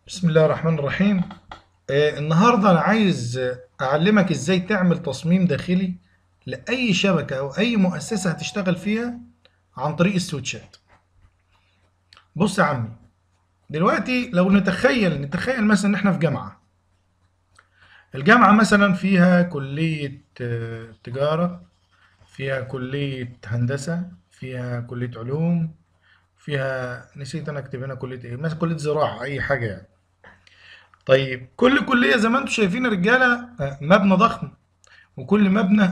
بسم الله الرحمن الرحيم آه النهارده انا عايز آه، اعلمك ازاي تعمل تصميم داخلي لاي شبكه او اي مؤسسه هتشتغل فيها عن طريق السويتشات بص يا عمي دلوقتي لو نتخيل نتخيل مثلا ان احنا في جامعه الجامعه مثلا فيها كليه آه، تجاره فيها كليه هندسه فيها كليه علوم فيها نسيت انا اكتب هنا كليه ايه مثلا كليه زراعه اي حاجه يعني طيب كل كلية زي ما انتم شايفين يا رجالة آه، مبنى ضخم وكل مبنى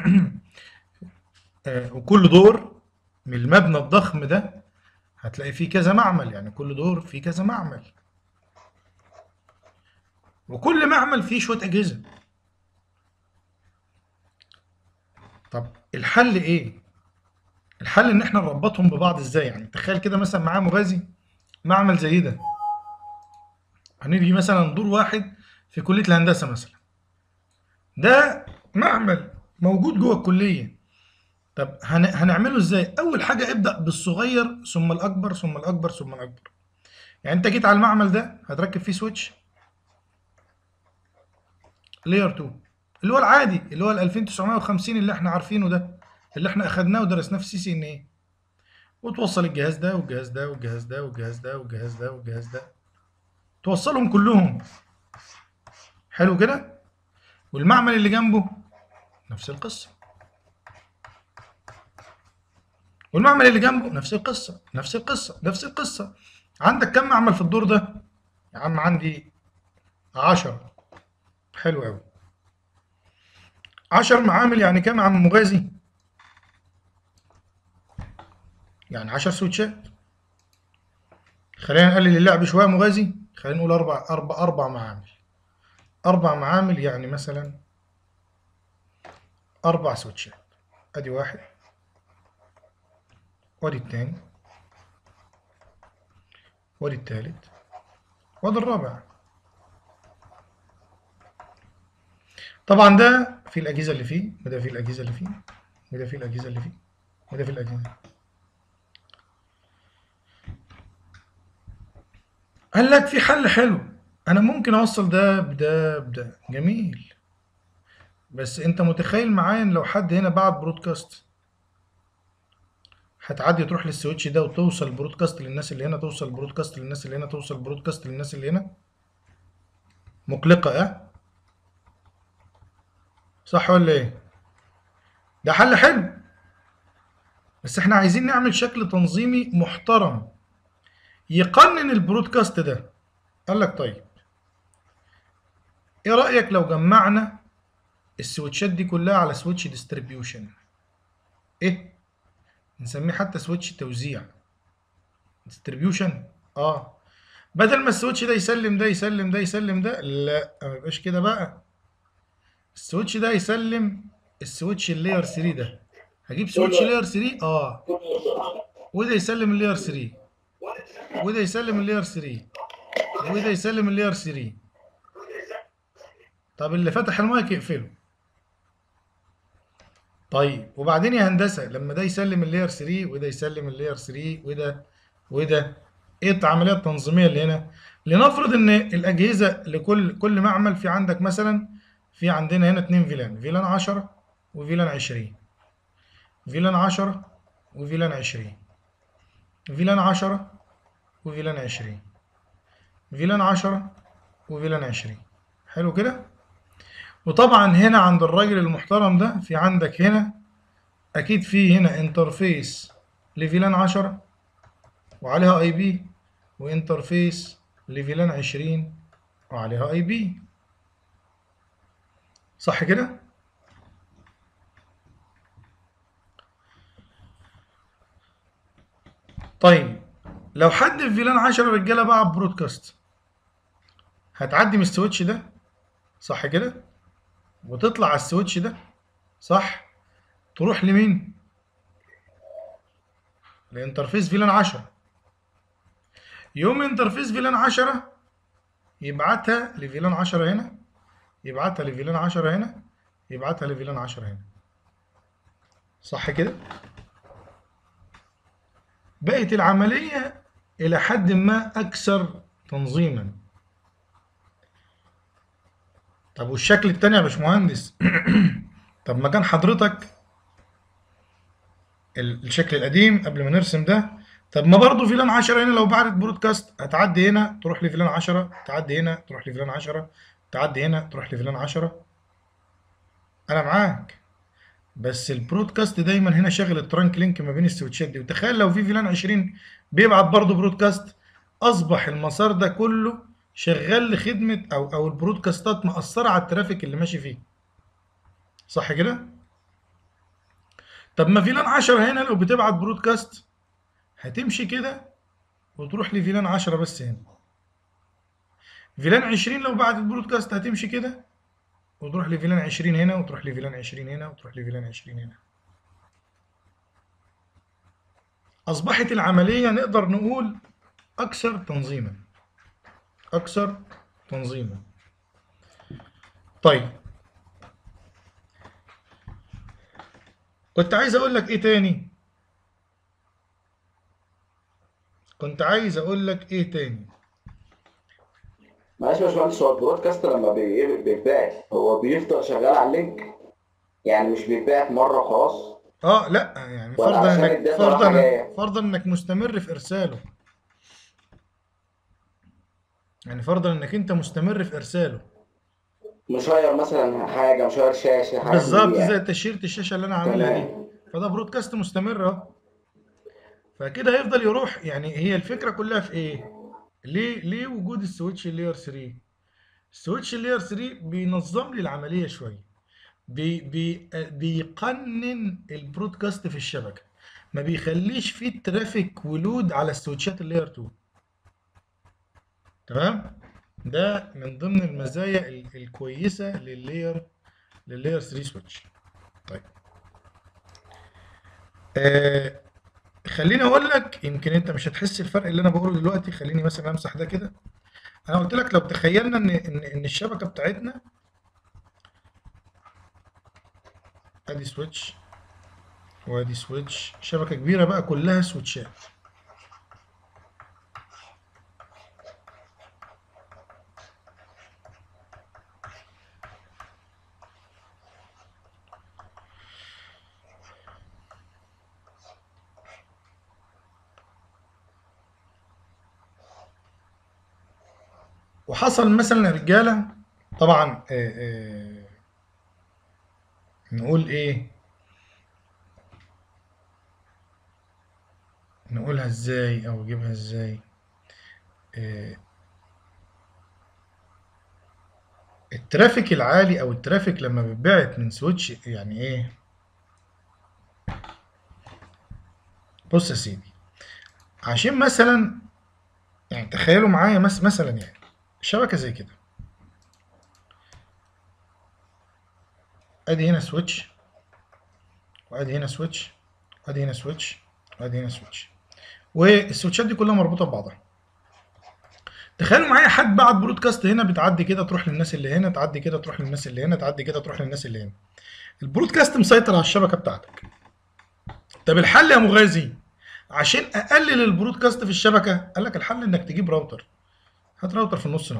آه، وكل دور من المبنى الضخم ده هتلاقي فيه كذا معمل يعني كل دور فيه كذا معمل وكل معمل فيه شوية أجهزة طب الحل إيه؟ الحل إن إحنا نربطهم ببعض إزاي يعني تخيل كده مثلا معاه مغازي معمل زي ده هنيجي مثلا دور واحد في كلية الهندسة مثلا ده معمل موجود جوه الكلية طب هن... هنعمله ازاي؟ أول حاجة ابدأ بالصغير ثم الأكبر ثم الأكبر ثم الأكبر يعني أنت جيت على المعمل ده هتركب فيه سويتش لاير 2 اللي هو العادي اللي هو ال 2950 اللي احنا عارفينه ده اللي احنا أخدناه ودرسناه في سي سي ان ايه وتوصل الجهاز ده والجهاز ده والجهاز ده والجهاز ده والجهاز ده والجهاز ده توصلهم كلهم حلو كده والمعمل اللي جنبه نفس القصة والمعمل اللي جنبه نفس القصة نفس القصة نفس القصة عندك كم معمل في الدور ده يا عم عندي عشرة حلو أوي عشر معامل يعني كام يا عم مغازي يعني عشر سويتشات خلينا نقلل اللعب شوية مغازي خلينا نقول أربع أربع أربع معامل أربع معامل يعني مثلا أربع سويتشات أدي واحد وأدي التاني وأدي التالت وأدي الرابع طبعا ده في الأجهزة اللي فيه وده في الأجهزة اللي فيه وده في الأجهزة اللي فيه وده في الأجهزة قال لك في حل حلو أنا ممكن أوصل ده بده بده جميل بس أنت متخيل معايا إن لو حد هنا بعت برودكاست هتعدي تروح للسويتش ده وتوصل برودكاست للناس اللي هنا توصل برودكاست للناس اللي هنا توصل برودكاست للناس اللي هنا مقلقة اه صح ولا ايه ده حل حلو بس احنا عايزين نعمل شكل تنظيمي محترم يقنن البرودكاست ده قال لك طيب ايه رأيك لو جمعنا السويتشات دي كلها على سويتش ديستريبيوشن ايه نسميه حتى سويتش توزيع ديستريبيوشن اه بدل ما السويتش ده يسلم ده يسلم ده يسلم ده لا ما يبقاش كده بقى السويتش ده يسلم السويتش اللاير 3 ده هجيب سويتش لاير 3 اه وده يسلم اللاير 3 وده يسلم اللاير 3 وده يسلم اللاير 3 طب اللي فتح المايك يقفله طيب وبعدين يا هندسه لما ده يسلم اللاير 3 وده يسلم اللاير 3 وده وده ايه العمليه التنظيميه اللي هنا لنفرض ان الاجهزه لكل كل معمل في عندك مثلا في عندنا هنا اتنين فيلان فيلان 10 وفيلان 20 فيلان 10 وفيلان 20 فيلان 10 وفيلان 20 فيلان 10 وفيلان 20 حلو كده وطبعا هنا عند الراجل المحترم ده في عندك هنا اكيد في هنا انترفيس لفيلان 10 وعليها اي بي وانترفيس لفيلان 20 وعليها اي بي صح كده طيب لو حد في فيلان 10 رجاله بقى برودكاست هتعدي من السويتش ده صح كده وتطلع على السويتش ده صح تروح لمين لانترفيس فيلان 10 يوم انترفيس فيلان 10 يبعتها لفيلان 10 هنا يبعتها لفيلان 10 هنا يبعتها لفيلان 10 هنا صح كده بقت العملية إلى حد ما أكثر تنظيما طب والشكل التاني يا باشمهندس طب ما كان حضرتك ال- الشكل القديم قبل ما نرسم ده طب ما برضه فيلان 10 هنا لو بعتت برودكاست هتعدي هنا تروح لفيلان 10 تعدي هنا تروح لفيلان 10 تعدي هنا تروح لفيلان 10 انا معاك بس البرودكاست دايما هنا شاغل الترانك لينك ما بين السويتشات دي وتخيل لو في فيلان 20 بيبعت برضه برودكاست اصبح المسار ده كله شغال لخدمه او او البرودكاستات مأثره على الترافيك اللي ماشي فيه صح كده طب ما فيلان 10 هنا لو بتبعت برودكاست هتمشي كده وتروح لفيلان 10 بس هنا فيلان 20 لو بعتت برودكاست هتمشي كده وتروح لفيلان 20 هنا وتروح لفيلان 20 هنا وتروح لفيلان 20 هنا أصبحت العملية نقدر نقول أكثر تنظيما أكثر تنظيما طيب كنت عايز أقول لك إيه تاني كنت عايز أقول لك إيه تاني معلش يا باشمهندس هو البرودكاست لما بي- بيتبعت هو بيفضل شغال على اللينك يعني مش بيتبعت مرة خلاص اه لا يعني ولا فرضا عشان انك الداتا فرضا رايحة جاية فرضا انك مستمر في ارساله يعني فرضا انك انت مستمر في ارساله مشير مثلا حاجة مشير شاشة حاجة من بالظبط دي زي يعني تشيرة الشاشة اللي انا عاملها دي تمام فده برودكاست مستمر اهو فكده هيفضل يروح يعني هي الفكرة كلها في ايه ليه ليه وجود السويتش اللير 3 السويتش اللير 3 بينظم لي العملية شوية بي بي بيقنن البرودكاست في الشبكة ما بيخليش فيه ترافيك ولود على السويتشات اللير 2 تمام ده من ضمن المزايا ال- الكويسة لللاير لللاير 3 سويتش طيب آه خليني اقول لك يمكن انت مش هتحس الفرق اللي انا بقوله دلوقتي خليني مثلا امسح ده كده انا قلت لك لو تخيلنا ان ان ان الشبكه بتاعتنا ادي سويتش وادي سويتش شبكه كبيره بقى كلها سويتشات وحصل مثلا يا رجاله طبعا آه آه نقول ايه نقولها ازاي او اجيبها ازاي آه الترافيك العالي او الترافيك لما بيتبعت من سويتش يعني ايه بص يا سيدي عشان مثلا يعني تخيلوا معايا مس مثلا يعني شبكه زي كده ادي هنا سويتش وادي هنا سويتش وادي هنا سويتش وادي هنا سويتش والسويتشات دي كلها مربوطه ببعضها تخيلوا معايا حد بعت برودكاست هنا بتعدي كده تروح للناس اللي هنا تعدي كده تروح للناس اللي هنا تعدي كده تروح للناس اللي هنا البرودكاست مسيطر على الشبكه بتاعتك طب الحل يا مغازي عشان اقلل البرودكاست في الشبكه قال لك الحل انك تجيب راوتر هات راوتر في النص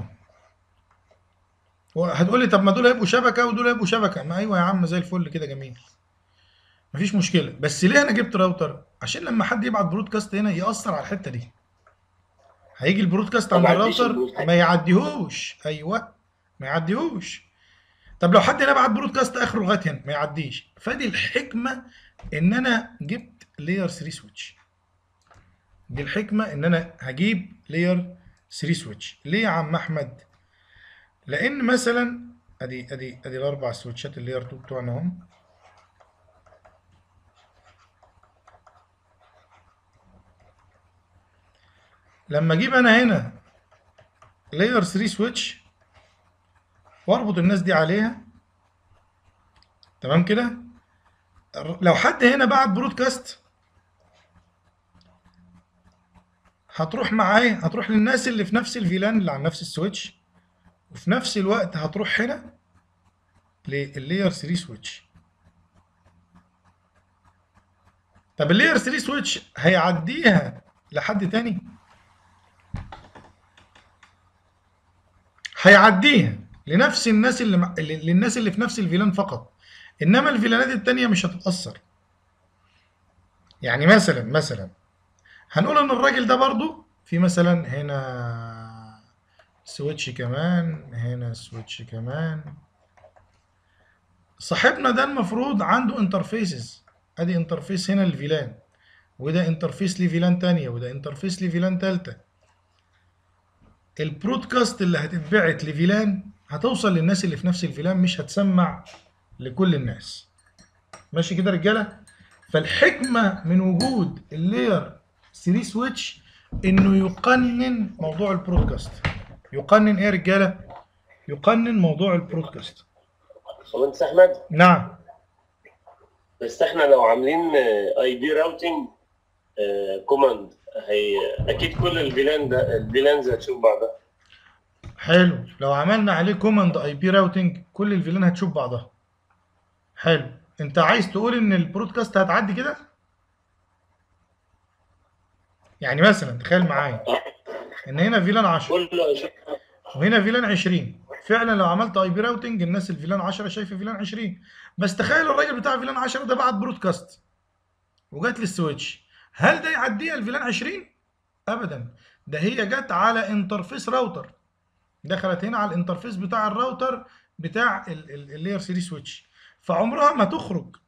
اهو هتقول لي طب ما دول هيبقوا شبكه ودول هيبقوا شبكه ما ايوه يا عم زي الفل كده جميل مفيش مشكله بس ليه انا جبت راوتر عشان لما حد يبعت برودكاست هنا ياثر على الحته دي هيجي البرودكاست ما عند يعديش الراوتر البرودكاست ما يعديهوش ايوه ما يعديهوش طب لو حد هنا بعت برودكاست اخره لغايه هنا ما يعديش فدي الحكمه ان انا جبت لاير 3 سويتش دي الحكمه ان انا هجيب لاير 3 سويتش ليه يا عم احمد لان مثلا ادي ادي ادي الاربع سويتشات اللاير 2 بتوعنا اهم لما اجيب انا هنا لاير 3 سويتش واربط الناس دي عليها تمام كده لو حد هنا بعت برودكاست هتروح معايا هتروح للناس اللي في نفس الفيلان اللي على نفس السويتش وفي نفس الوقت هتروح هنا لللاير 3 سويتش طب اللاير 3 سويتش هيعديها لحد تاني هيعديها لنفس الناس اللي مع... اللي- للناس اللي في نفس الفيلان فقط انما الفيلانات التانية مش هتتأثر يعني مثلا مثلا هنقول ان الراجل ده برضو في مثلا هنا سويتش كمان هنا سويتش كمان صاحبنا ده المفروض عنده انترفيسز ادي انترفيس هنا للفيلان وده انترفيس لفيلان تانية وده انترفيس لفيلان تالتة البرودكاست اللي هتتبعت لفيلان هتوصل للناس اللي في نفس الفيلان مش هتسمع لكل الناس ماشي كده يا رجاله فالحكمه من وجود اللاير 3 سويتش انه يقنن موضوع البرودكاست يقنن ايه يا رجاله يقنن موضوع البرودكاست هو انت احمد نعم بس احنا لو عاملين اي بي راوتنج كوماند هي اكيد كل الفيلان ده الفيلانز هتشوف بعضها حلو لو عملنا عليه كوماند اي بي راوتنج كل الفيلان هتشوف بعضها حلو انت عايز تقول ان البرودكاست هتعدي كده يعني مثلا تخيل معايا ان هنا فيلان 10 كله هيشوف وهنا فيلان 20 فعلا لو عملت اي بي راوتنج الناس الفيلان 10 شايفه فيلان 20 بس تخيل الراجل بتاع فيلان 10 ده بعت برودكاست وجات للسويتش هل ده يعديها الفيلان 20 ابدا ده هي جت على انترفيس راوتر دخلت هنا على الانترفيس بتاع الراوتر بتاع اللاير 3 سويتش فعمرها ما تخرج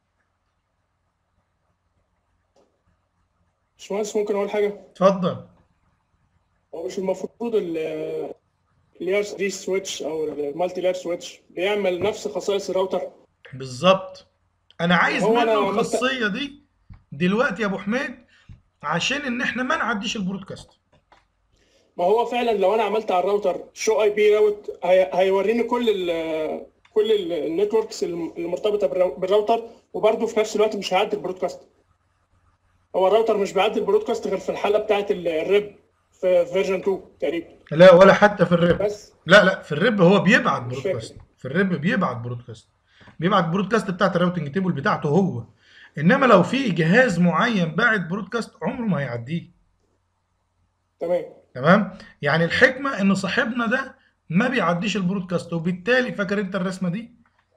باشمهندس ممكن اقول حاجه اتفضل هو مش المفروض اللاير 3 سويتش او المالتي لاير سويتش بيعمل نفس خصائص الراوتر بالظبط انا عايز هو أنا منه عملت- الخاصيه دي دلوقتي يا ابو حميد عشان ان احنا ما نعديش البرودكاست ما هو فعلا لو انا عملت على الراوتر شو اي بي راوت هي- هيوريني كل ال كل النتوركس اللي مرتبطه بالراو- بالراوتر وبرده في نفس الوقت مش هيعدي البرودكاست هو الراوتر مش بيعدي البرودكاست غير في الحاله بتاعه الريب في فيرجن 2 تقريبا لا ولا حتى في الريب بس لا لا في الريب هو بيبعت مش برودكاست فاكر. في الريب بيبعت برودكاست بيبعت برودكاست بتاعت الراوتنج تيبل بتاعته هو انما لو في جهاز معين باعت برودكاست عمره ما هيعديه تمام تمام يعني الحكمه ان صاحبنا ده ما بيعديش البرودكاست وبالتالي فاكر انت الرسمه دي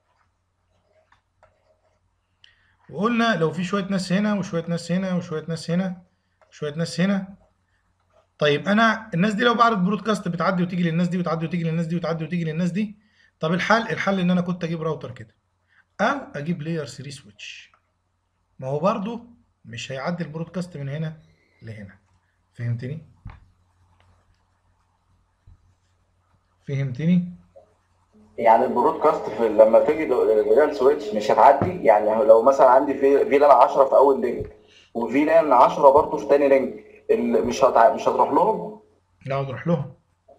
وقلنا لو في شويه ناس هنا وشويه ناس هنا وشويه ناس هنا وشويه ناس هنا طيب انا الناس دي لو بعرض برودكاست بتعدي وتيجي للناس دي وتعدي وتيجي للناس دي وتعدي وتيجي للناس دي طب الحل الحل ان انا كنت اجيب راوتر كده او اجيب لاير 3 سويتش ما هو برضو مش هيعدي البرودكاست من هنا لهنا فهمتني فهمتني يعني البرودكاست في لما تيجي للفيلان سويتش مش هتعدي يعني لو مثلا عندي في فيلان 10 في اول لينك وفيلان 10 برضه في تاني لينك ال- مش هتع... مش هتروح لهم لا نروح لهم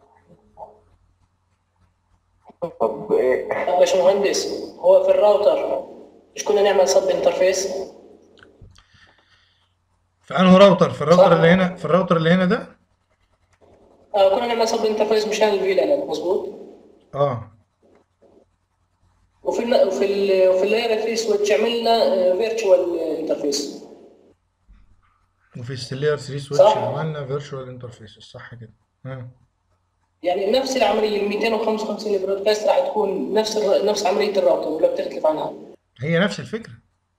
طب إيه؟ يا باشمهندس هو في الراوتر مش كنا نعمل سب انترفيس في انه راوتر في الراوتر صح. اللي هنا في الراوتر اللي هنا ده آه كنا نعمل سب انترفيس مشان الفيلان مظبوط اه وفي ال وفي ال وفي اللاير 3 سويتش عملنا فيرتشوال انترفيس وفي السيلير 3 سويتش صح. عملنا فيرتشوال انترفيس صح كده اه يعني نفس العمليه ال 255 برودكاست راح تكون نفس الر- نفس عمليه الراوتر ولا بتختلف عنها؟ هي نفس الفكرة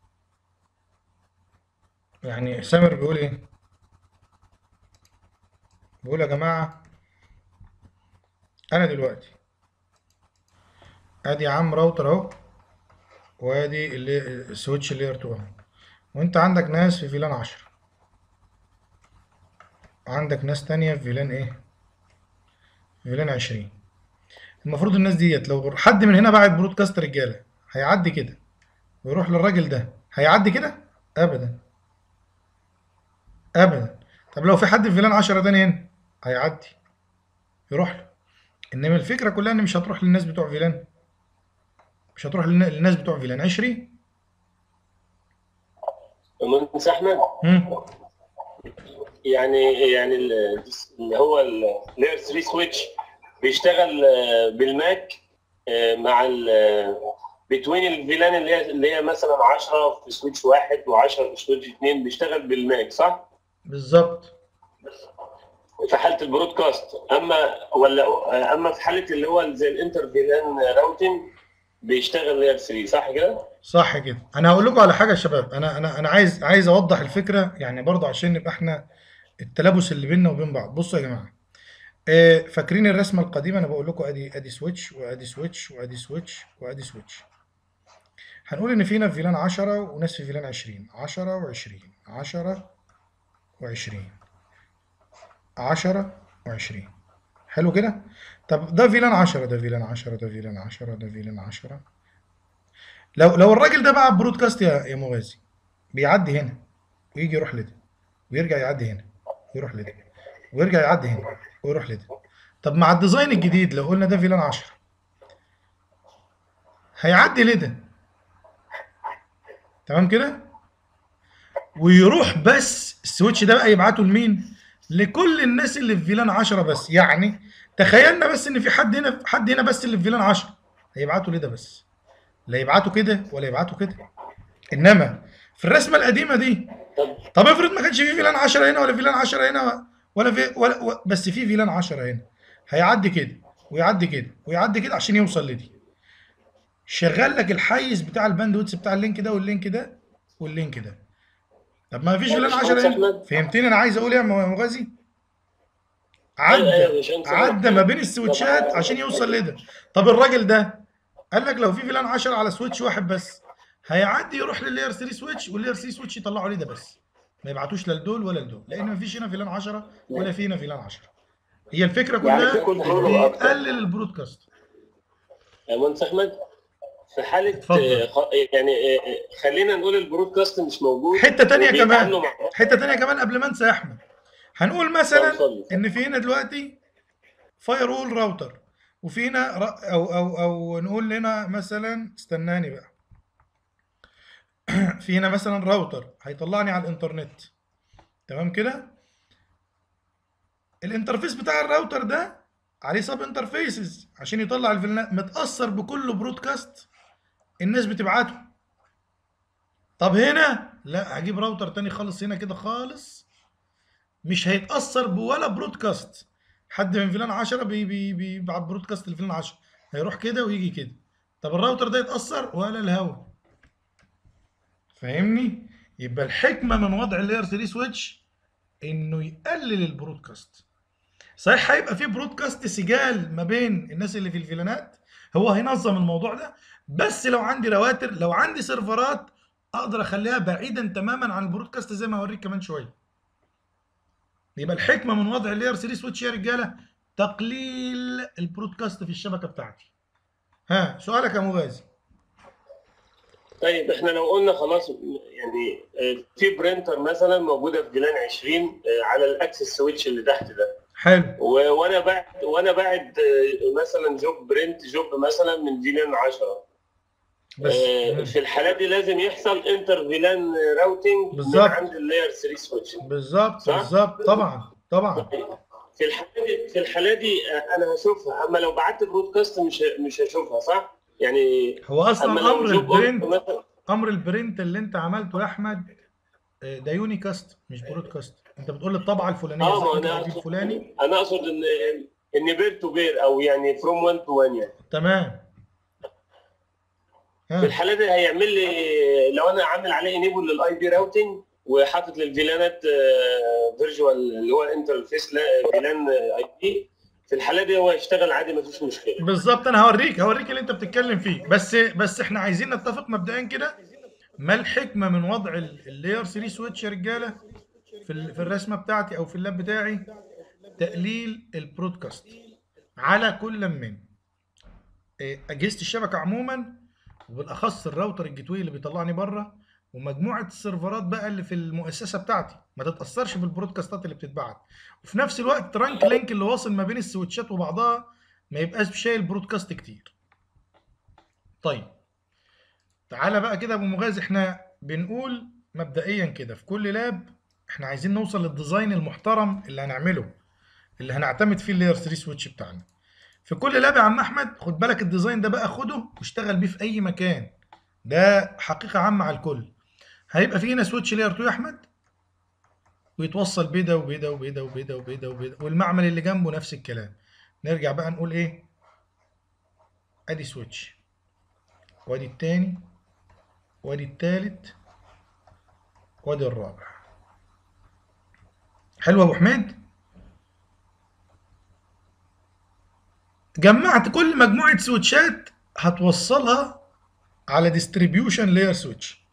يعني سامر بيقول ايه بيقول يا جماعة انا دلوقتي ادي يا عم راوتر اهو وادي اللي السويتش اللير 2 اهو وانت عندك ناس في فيلان 10 عندك ناس تانية في فيلان ايه في فيلان 20 المفروض الناس ديت لو حد من هنا باعت برودكاست رجالة هيعدي كده ويروح للراجل ده هيعدي كده ابدا ابدا طب لو في حد في فيلان 10 تاني هنا هيعدي يروح له انما الفكره كلها ان مش هتروح للناس بتوع فيلان مش هتروح للن- للناس بتوع فيلان 20 المهندس احمد مم. يعني يعني ال- اللي هو اللاير 3 سويتش بيشتغل آه، بالماك آه، مع ال بتوين الفيلان اللي هي اللي هي مثلا 10 في سويتش واحد و10 في سويتش اثنين بيشتغل بالماك صح؟ بالظبط في حاله البرودكاست اما ولا اما في حاله اللي هو زي الانتر فيلان راوتنج بيشتغل لاير 3 صح كده؟ صح كده انا هقول لكم على حاجه يا شباب انا انا انا عايز عايز اوضح الفكره يعني برضه عشان نبقى احنا التلابس اللي بيننا وبين بعض بصوا يا جماعه آه، فاكرين الرسمه القديمه انا بقول لكم ادي ادي سويتش وادي سويتش وادي سويتش وادي سويتش هنقول ان فينا في فيلان 10 وناس في فيلان 20 10 و20 10 و20 10 و20 حلو كده طب ده فيلان 10 ده فيلان 10 ده فيلان 10 ده فيلان 10 لو لو الراجل ده بقى برودكاست يا يا موازي بيعدي هنا ويجي يروح لده ويرجع يعدي هنا ويروح لده ويرجع يعدي هنا ويروح لده طب مع الديزاين الجديد لو قلنا ده فيلان 10 هيعدي لده تمام كده ويروح بس السويتش ده بقى يبعته لمين لكل الناس اللي في فيلان 10 بس يعني تخيلنا بس ان في حد هنا حد هنا بس اللي في فيلان 10 هيبعته لده بس لا يبعته كده ولا يبعته كده انما في الرسمه القديمه دي طب طب افرض ما كانش في فيلان 10 هنا ولا فيلان 10 هنا ولا في ولا و- بس في فيلان 10 هنا هيعدي كده ويعدي كده ويعدي كده عشان يوصل لدي شغل لك الحيز بتاع الباندويتس بتاع اللينك ده واللينك ده واللينك ده طب ما فيش يا فيلان 10 باشمهندس هنا أحمد. فهمتني انا عايز اقول ايه يا مغازي أيوة يا عدى باشمهندس عدى أحمد. ما بين السويتشات عشان يوصل لده طب الراجل ده قال لك لو في فيلان 10 على سويتش واحد بس هيعدي يروح لللاير 3 سويتش واللاير 3 سويتش يطلعوا ليه ده بس ما يبعتوش لا لدول ولا لدول لان ما فيش هنا فيلان 10 ولا في هنا فيلان 10 هي الفكره يعني كلها في كنترول أكتر. بيقلل البرودكاست يا مهندس احمد في حاله اتفضل. آه، خ- يعني آه، آه، خلينا نقول البرودكاست مش موجود حته تانية كمان وبيتعاملوا مع بعض. حته تانية كمان قبل ما انسى يا احمد هنقول مثلا اتفضل. ان في هنا دلوقتي فاير وول راوتر وفي هنا ر- او او او نقول هنا مثلا استناني بقى في هنا مثلا راوتر هيطلعني على الانترنت تمام كده الانترفيس بتاع الراوتر ده عليه سب انترفيسز عشان يطلع الفيلنات متاثر بكل برودكاست الناس بتبعته طب هنا لا هجيب راوتر تاني خالص هنا كده خالص مش هيتاثر بولا برودكاست حد من فيلان 10 بي بي بيبعت برودكاست لفيلان 10 هيروح كده ويجي كده طب الراوتر ده يتاثر ولا الهوا فاهمني يبقى الحكمه من وضع اللاير 3 سويتش انه يقلل البرودكاست صحيح هيبقى في برودكاست سجال ما بين الناس اللي في الفيلانات هو هينظم الموضوع ده بس لو عندي رواتر لو عندي سيرفرات اقدر اخليها بعيدا تماما عن البرودكاست زي ما هوريك كمان شويه يبقى الحكمه من وضع اللاير 3 سويتش يا رجاله تقليل البرودكاست في الشبكه بتاعتي ها سؤالك يا مغازي طيب احنا لو قلنا خلاص يعني آه، في برينتر مثلا موجوده في فيلان 20 آه، على الاكسس سويتش اللي تحت ده حلو و- وانا بعد وانا بعد آه، مثلا جوب برنت جوب مثلا من فيلان 10 بس آه، في الحالات دي لازم يحصل انتر فيلان راوتنج من بالظبط. عند اللاير 3 سويتش بالظبط صح؟ بالظبط طبعا طبعا في الحاله دي في الحاله دي آه، انا هشوفها اما لو بعت برودكاست مش ه- مش هشوفها صح؟ يعني هو اما اصلا لو امر جوب البرنت مثلا امر البرنت اللي انت عملته يا احمد آه، ده يونيكاست مش برودكاست انت بتقول الطبعه الفلانيه اه ما زي انا الفيديو اقصد الفلاني انا اقصد ان ان بير تو بير او يعني فروم 1 تو 1 يعني تمام في ها الحاله دي هيعمل لي لو انا عامل عليه انيبل للاي بي راوتنج وحاطط للفيلانات فيرجوال اللي هو انترفيس فيلان اي بي في الحاله دي هو يشتغل عادي مفيش مشكله بالظبط انا هوريك هوريك اللي انت بتتكلم فيه بس بس احنا عايزين نتفق مبدئيا كده ما الحكمه من وضع اللاير 3 سويتش يا رجاله في ال- في الرسمه بتاعتي او في اللاب بتاعي تقليل البرودكاست على كل من إيه، اجهزه الشبكه عموما وبالاخص الراوتر الجيت واي اللي بيطلعني بره ومجموعه السيرفرات بقى اللي في المؤسسه بتاعتي ما تتاثرش بالبرودكاستات اللي بتتبعت وفي نفس الوقت ترانك لينك اللي واصل ما بين السويتشات وبعضها ما يبقاش شايل برودكاست كتير طيب تعالى بقى كده يا ابو مغازي احنا بنقول مبدئيا كده في كل لاب احنا عايزين نوصل للديزاين المحترم اللي هنعمله اللي هنعتمد فيه اللاير 3 سويتش بتاعنا في كل لاب يا عم احمد خد بالك الديزاين ده بقى خده واشتغل بيه في اي مكان ده حقيقه عامه على الكل هيبقى في هنا سويتش لاير 2 يا احمد ويتوصل بده وبده وبده وبده وبده وبده والمعمل اللي جنبه نفس الكلام نرجع بقى نقول ايه ادي سويتش وادي التاني وادي التالت وادي الرابع حلو يا ابو حميد جمعت كل مجموعة سويتشات هتوصلها على ديستريبيوشن لاير سويتش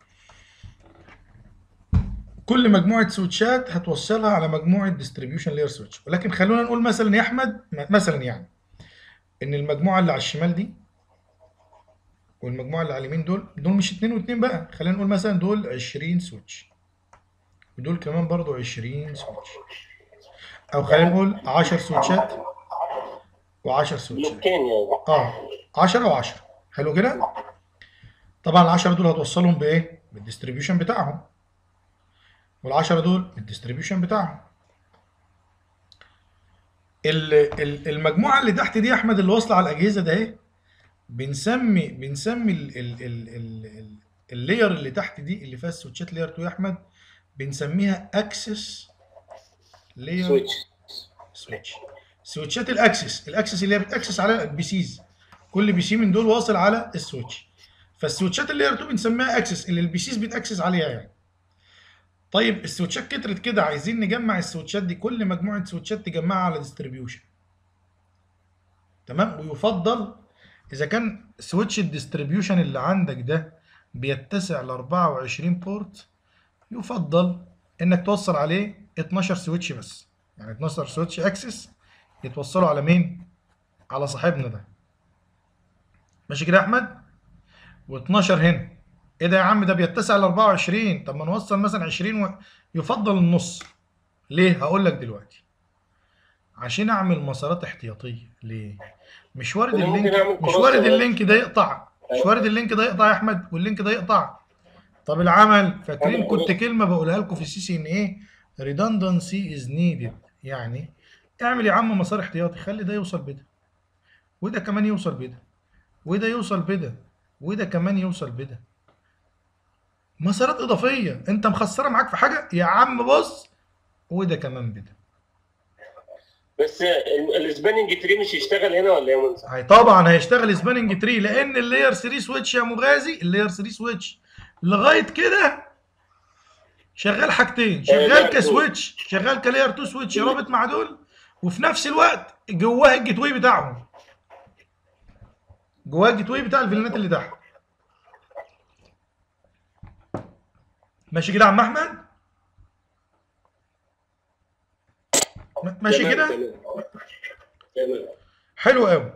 كل مجموعة سويتشات هتوصلها على مجموعة ديستريبيوشن لاير سويتش ولكن خلونا نقول مثلا يا احمد مثلا يعني ان المجموعة اللي على الشمال دي والمجموعة اللي على اليمين دول دول مش اتنين واتنين بقى خلينا نقول مثلا دول 20 سويتش ودول كمان برضو 20 سويتش او خلينا نقول 10 سويتشات و10 سويتشات بلوكين يعني اه 10 و10 حلو كده طبعا ال 10 دول هتوصلهم بايه بالديستريبيوشن بتاعهم وال10 دول بالديستريبيوشن بتاعهم ال- ال- المجموعه اللي تحت دي يا احمد اللي واصله على الاجهزه ده اهي بنسمي بنسمي ال ال ال ال ال اللاير اللي تحت دي اللي فيها السويتشات لاير 2 يا احمد بنسميها اكسس لاير سويتش سويتش سويتشات الاكسس الاكسس اللي هي بتاكسس على البي سيز كل بي سي من دول واصل على السويتش فالسويتشات اللي هي 2 بنسميها اكسس اللي البي سيز بتاكسس عليها يعني طيب السويتشات كترت كده عايزين نجمع السويتشات دي كل مجموعه سويتشات تجمعها على ديستريبيوشن تمام ويفضل اذا كان سويتش الديستريبيوشن اللي عندك ده بيتسع ل 24 بورت يفضل انك توصل عليه 12 سويتش بس يعني 12 سويتش اكسس يتوصلوا على مين على صاحبنا ده ماشي كده يا احمد و12 هنا ايه ده يا عم ده بيتسع ل 24 طب ما نوصل مثلا 20 و... يفضل النص ليه هقول لك دلوقتي عشان اعمل مسارات احتياطيه ليه مش وارد أنا ممكن اللينك أعمل مش cross وارد connect. اللينك ده يقطع مش وارد اللينك ده يقطع يا احمد واللينك ده يقطع طب العمل فاكرين أنا- كنت كلمه بقولها لكم في السي سي ان ايه redundancy is needed يعني اعمل يا عم مسار احتياطي خلي ده يوصل بده وده كمان يوصل بده وده يوصل بده وده كمان يوصل بده مسارات اضافيه انت مخسره معاك في حاجه يا عم بص وده كمان بده بس ال- السباننج تري مش يشتغل هنا ولا ايه يا منصف؟ هي طبعا هيشتغل سباننج تري لان اللاير 3 سويتش يا مغازي اللاير 3 سويتش لغايه كده شغال حاجتين شغال لاير كسويتش شغال كلاير 2 سويتش رابط مع دول وفي نفس الوقت جواه الجيت واي بتاعهم جواه الجيت واي بتاع الفيلانات اللي تحت ماشي كده يا عم احمد م- ماشي تمام، كده تمام تمام حلو قوي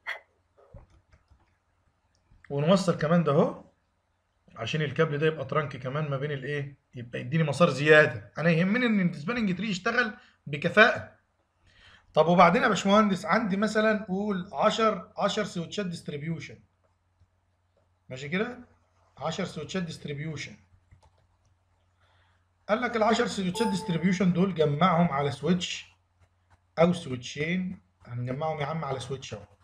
ونوصل كمان ده اهو عشان الكابل ده يبقى ترانك كمان ما بين الايه يبقى يديني مسار زياده انا يهمني ان السباننج تري يشتغل بكفاءه طب وبعدين يا باشمهندس عندي مثلا قول 10 10 سويتشات ديستريبيوشن ماشي كده 10 سويتشات ديستريبيوشن قال لك ال 10 سويتشات ديستريبيوشن دول جمعهم على سويتش او سويتشين هنجمعهم يا عم على سويتش اهو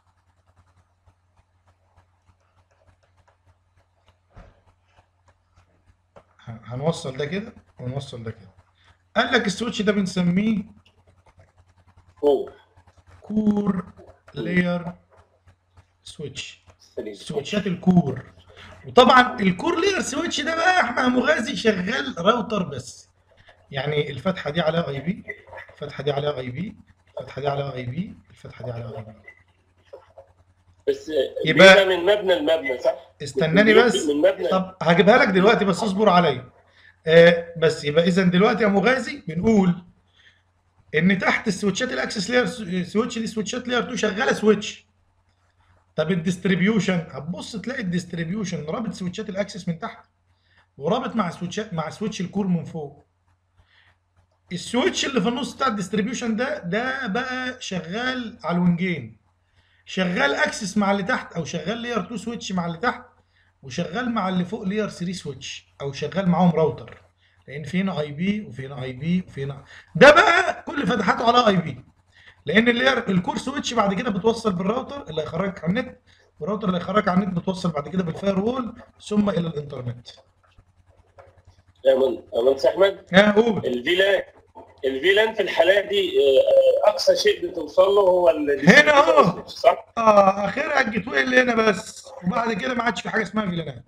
ه- هنوصل ده كده ونوصل ده كده قال لك السويتش ده بنسميه فوق كور لاير سويتش سليم. سويتشات الكور وطبعا الكور لاير سويتش ده بقى احمد مغازي شغال راوتر بس يعني الفتحه دي عليها اي بي الفتحه دي عليها اي بي الفتحه دي عليها اي بي الفتحه دي عليها اي بي بس يبقى- بيبقى من مبنى لمبنى صح؟ استناني بيبقى بس من مبنى طب هجيبها لك دلوقتي بس اصبر عليا آه بس يبقى اذا دلوقتي يا مغازي بنقول ان تحت السويتشات الاكسس لاير سويتش دي سويتشات لاير 2 شغاله سويتش طب الديستريبيوشن هتبص تلاقي الديستريبيوشن رابط سويتشات الاكسس من تحت ورابط مع سويتشات مع سويتش الكور من فوق السويتش اللي في النص بتاع الديستريبيوشن ده ده بقى شغال على الوينجين شغال اكسس مع اللي تحت او شغال لاير 2 سويتش مع اللي تحت وشغال مع اللي فوق لاير 3 سويتش او شغال معاهم راوتر لان في هنا اي بي وفي هنا اي بي وفي هنا ده بقى كل فتحاته على اي بي لان اللاير الكور سويتش بعد كده بتوصل بالراوتر اللي هيخرجك على النت والراوتر اللي هيخرجك على النت بتوصل بعد كده بالفاير وول ثم الى الانترنت يا من يا منصف احمد ها قول الفيلان الفيلان في الحالة دي آه، أقصى شيء بتوصل له هو ال هنا أهو. صح؟ اه اخرها الجيت واي اللي هنا بس وبعد كده ما عادش في حاجه اسمها فيلانات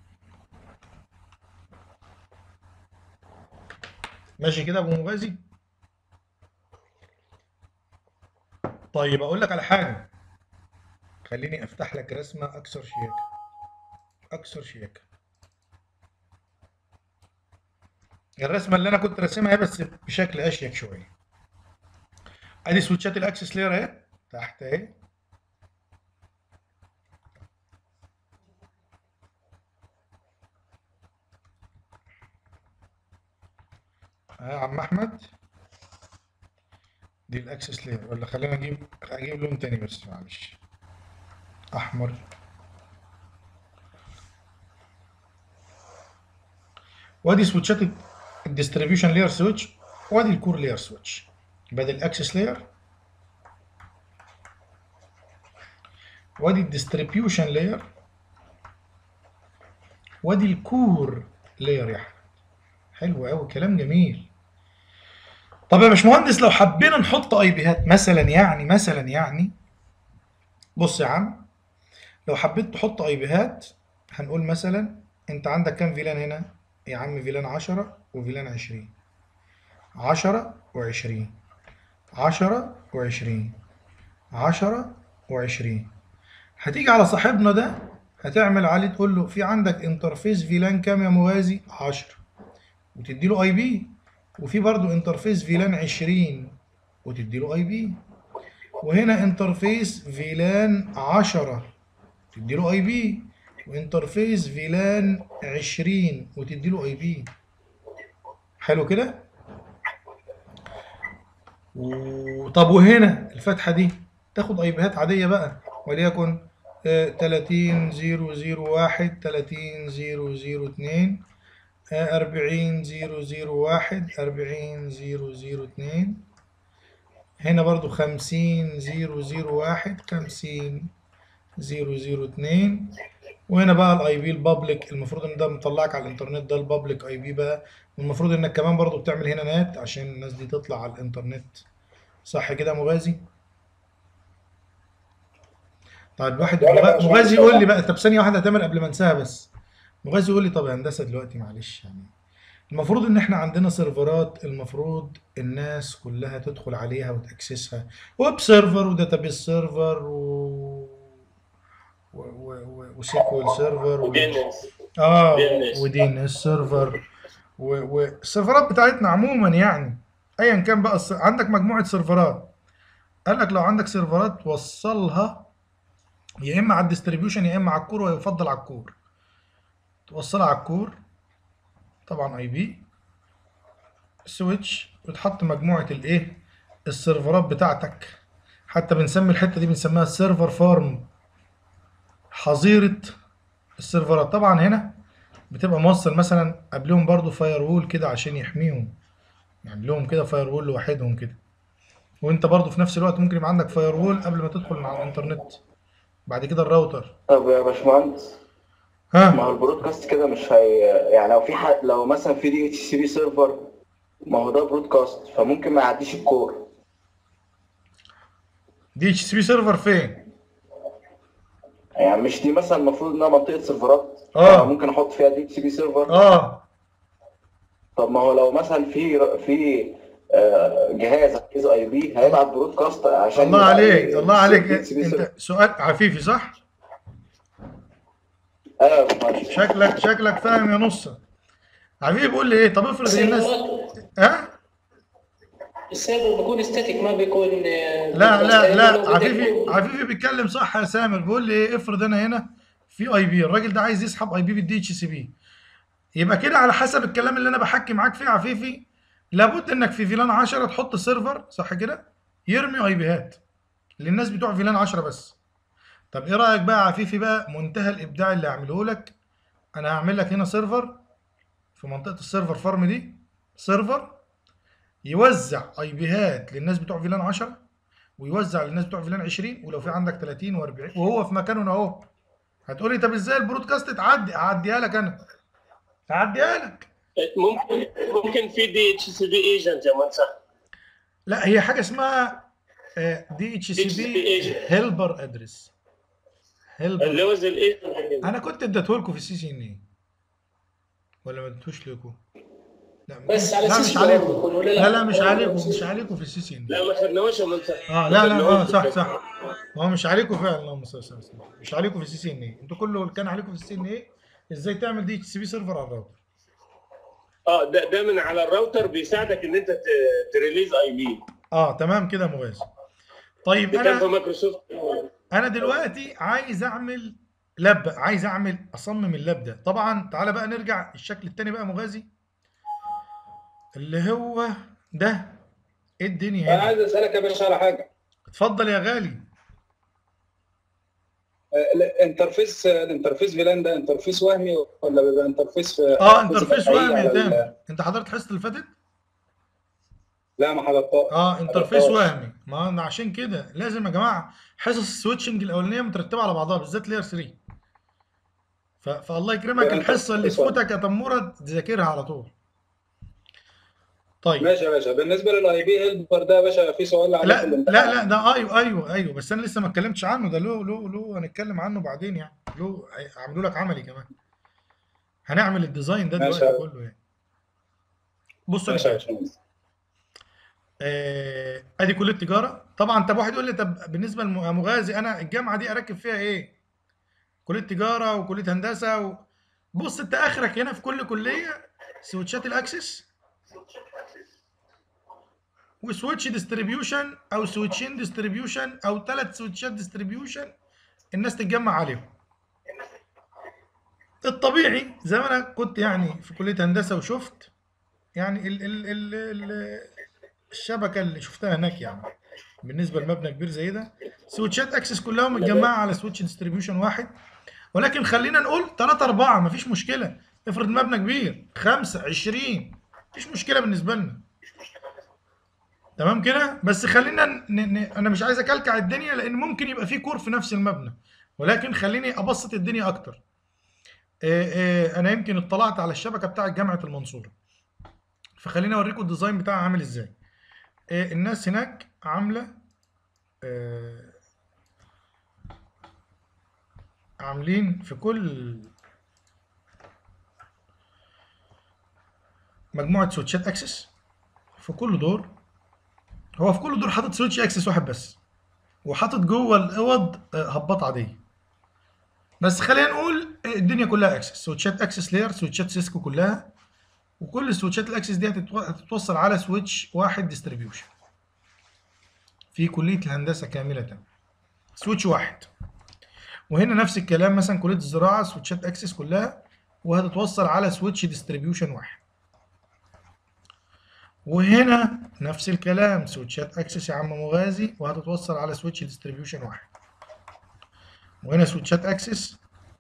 ماشي كده يا ابو مغازي طيب اقول لك على حاجه خليني افتح لك رسمه اكثر شياكه اكثر شياكه الرسمه اللي انا كنت راسمها هي بس بشكل اشيك شويه ادي سويتشات الاكسس لاير اهي تحت اهي ها يا عم احمد دي الاكسس لاير ولا خلينا اجيب اجيب لون تاني بس معلش احمر وادي سويتشات الديستريبيوشن لاير سويتش وادي الكور لاير سويتش يبقى دي الاكسس لاير وادي الديستريبيوشن لاير وادي الكور لاير يا احمد حلو قوي كلام جميل طب يا باشمهندس لو حبينا نحط اي بيهات مثلا يعني مثلا يعني بص يا عم لو حبيت تحط اي بيهات هنقول مثلا انت عندك كام فيلان هنا يا عم فيلان 10 وفيلان 20 10 و20 10 و20 10 و20 هتيجي على صاحبنا ده هتعمل عليه تقول له في عندك انترفيس فيلان كام يا موازي 10 وتدي له اي بي وفي برضو انترفيس فيلان 20 وتدي له اي بي وهنا انترفيس فيلان 10 تدي له اي بي وانترفيس فيلان 20 وتدي له اي بي حلو كده و- طب وهنا الفتحه دي تاخد اي بيهات عاديه بقى وليكن آه، 30 001 30 002 أربعين زيرو زيرو واحد أربعين زيرو زيرو اتنين هنا برضو خمسين زيرو زيرو واحد خمسين زيرو زيرو اتنين وهنا بقى الاي بي البابليك المفروض ان ده مطلعك على الانترنت ده البابليك اي بي بقى والمفروض انك كمان برضو بتعمل هنا نات عشان الناس دي تطلع على الانترنت صح كده يا مغازي طيب واحد لا، لا، مغ- مش مغازي مهندس. يقول لي بقى طب ثانية واحدة هتعمل قبل ما انساها بس مغازي يقول لي طب يا هندسة دلوقتي معلش يعني المفروض ان احنا عندنا سيرفرات المفروض الناس كلها تدخل عليها وتاكسسها ويب سيرفر وداتابيس سيرفر و و و و وسيكوال سيرفر و... ودي الناس اه DNS. ودي ان اس سيرفر و- والسيرفرات بتاعتنا عموما يعني ايا كان بقى الس- عندك مجموعه سيرفرات قال لك لو عندك سيرفرات وصلها يا اما على الديستريبيوشن يا اما على الكور ويفضل على الكور توصلها على الكور طبعا اي بي سويتش وتحط مجموعه الايه السيرفرات بتاعتك حتى بنسمي الحته دي بنسميها السيرفر فارم حظيره السيرفرات طبعا هنا بتبقى موصل مثلا قبلهم برضو فاير وول كده عشان يحميهم يعني لهم كده فاير وول لوحدهم كده وانت برضو في نفس الوقت ممكن يبقى عندك فاير وول قبل ما تدخل مع الانترنت بعد كده الراوتر طب يا باشمهندس ما ها هو البرودكاست كده مش هي يعني لو في حد لو مثلا في دي اتش سي بي سيرفر ما هو ده برودكاست فممكن ما يعديش الكور دي اتش سي بي سيرفر فين يعني مش دي مثلا المفروض انها منطقه سيرفرات آه. أنا ممكن احط فيها دي اتش سي بي سيرفر اه طب ما هو لو مثلا في في آه، جهاز عايز اي بي هيبعت برودكاست عشان الله يبقى عليك ال- الله عليك ال DHCP سيرفر. انت سؤال عفيفي صح ايوه يا باشمهندس. شكلك شكلك فاهم يا نص عفيفي بيقول لي ايه طب افرض الناس السيرفرات ها السيرفر بيكون ستاتيك ما بيكون آه، لا لا لو لا بدك- عفيفي عفيفي بيتكلم صح يا سامر بيقول لي ايه افرض انا هنا في اي بي الراجل ده عايز يسحب اي بي بالدي اتش سي بي يبقى كده على حسب الكلام اللي انا بحكي معاك فيه يا عفيفي لابد انك في فيلان 10 تحط سيرفر صح كده يرمي اي بيهات للناس بتوع فيلان 10 بس طب ايه رايك بقى يا عفيفي بقى منتهى الابداع اللي هعمله لك انا هعمل لك هنا سيرفر في منطقه السيرفر فارم دي سيرفر يوزع اي بيهات للناس بتوع فيلان 10 ويوزع للناس بتوع فيلان 20 ولو في عندك 30 و40 وهو في مكانه هنا اهو هتقولي طب ازاي البرودكاست تعدي اعديها لك انا اعديها لك ممكن ممكن في دي اتش سي بي ايجنت يا مهندس أحمد. لا هي حاجه اسمها دي اتش سي بي DHCP هيلبر ادرس هيلبر اللي هو زي الايجنت انا كنت اديته لكم في السي سي ان اي ولا ما اديتوش لكم لا بس على لا أساس مش إنه عليكم يكون ولا لا لا مش ولا عليكم أساس. مش عليكم في السي سي ان لا ما خدناهوش يا مهندس أحمد. اه لا لا ما اه خدناهوش. صح صح ما هو مش عليكم فعلا اللهم صل وسلم على سيدنا محمد. مش عليكم في السي سي ان اي انتوا كله اللي كان عليكم في السي ان اي ازاي تعمل دي اتش سي بي سيرفر على الراوتر اه ده ده من على الراوتر بيساعدك ان انت ت- تريليز اي بي اه تمام كده مغازي طيب ده كان في انا مايكروسوفت انا دلوقتي عايز اعمل لاب عايز اعمل اصمم اللاب ده طبعا تعالى بقى نرجع الشكل التاني بقى مغازي اللي هو ده ايه الدنيا انا هنا عايز اسالك يا باشا على حاجه اتفضل يا غالي آه، الانترفيس الانترفيس فيلان ده انترفيس وهمي ولا بيبقى انترفيس في اه انترفيس حقيقي وهمي على ال- تمام انت حضرت حصه اللي فاتت لا ما حضرتها اه انترفيس حضرتهاش. وهمي ما انا عشان كده لازم يا جماعه حصص السويتشنج الاولانيه مترتبه على بعضها بالذات لير 3 ف... فالله يكرمك يعني الحصه اللي انترفيس وهمي. تفوتك يا تموره تذاكرها على طول طيب ماشي يا باشا بالنسبه للاي بي هيلبر ده يا باشا في سؤال عليه لا في الامتحان. لا لا ده ايوه ايوه ايوه بس انا لسه ما اتكلمتش عنه ده له له له هنتكلم عنه بعدين يعني له هيعملوا لك عملي كمان هنعمل الديزاين ده ماشي دلوقتي يا- كله يعني بص يا ماشي يا جماعه باشا آه، ادي كليه تجاره طبعا طب واحد يقول لي طب بالنسبه لمغازي انا الجامعه دي اركب فيها ايه كليه تجاره وكليه هندسه و... بص انت اخرك هنا في كل كليه سويتشات الاكسس وسويتش ديستريبيوشن او سويتشين ديستريبيوشن او ثلاث سويتشات ديستريبيوشن الناس تتجمع عليهم الطبيعي زي ما انا كنت يعني في كليه هندسه وشفت يعني ال ال ال ال الشبكه اللي شفتها هناك يعني بالنسبه لمبنى كبير زي ده سويتشات اكسس كلها متجمعه على سويتش ديستريبيوشن واحد ولكن خلينا نقول 3 4 مفيش مشكله افرض مبنى كبير 5 20 مفيش مشكله بالنسبه لنا تمام كده بس خلينا ن... ن... انا مش عايز اكلكع الدنيا لان ممكن يبقى في كور في نفس المبنى ولكن خليني ابسط الدنيا اكتر آه، آه، انا يمكن اطلعت على الشبكه بتاعه جامعه المنصوره فخليني اوريكم الديزاين بتاعها عامل ازاي آه، الناس هناك عامله آه، عاملين في كل مجموعه سويتشات اكسس في كل دور هو في كل دور حاطط سويتش اكسس واحد بس وحاطط جوه الاوض آه، هباط عاديه بس خلينا نقول آه، الدنيا كلها اكسس سويتشات اكسس لاير سويتشات سيسكو كلها وكل سويتشات الاكسس دي هتتو- هتتوصل على سويتش واحد ديستريبيوشن في كليه الهندسه كامله سويتش واحد وهنا نفس الكلام مثلا كليه الزراعه سويتشات اكسس كلها وهتتوصل على سويتش ديستريبيوشن واحد وهنا نفس الكلام سويتشات اكسس يا عم مغازي وهتتوصل على سويتش ديستريبيوشن واحد وهنا سويتشات اكسس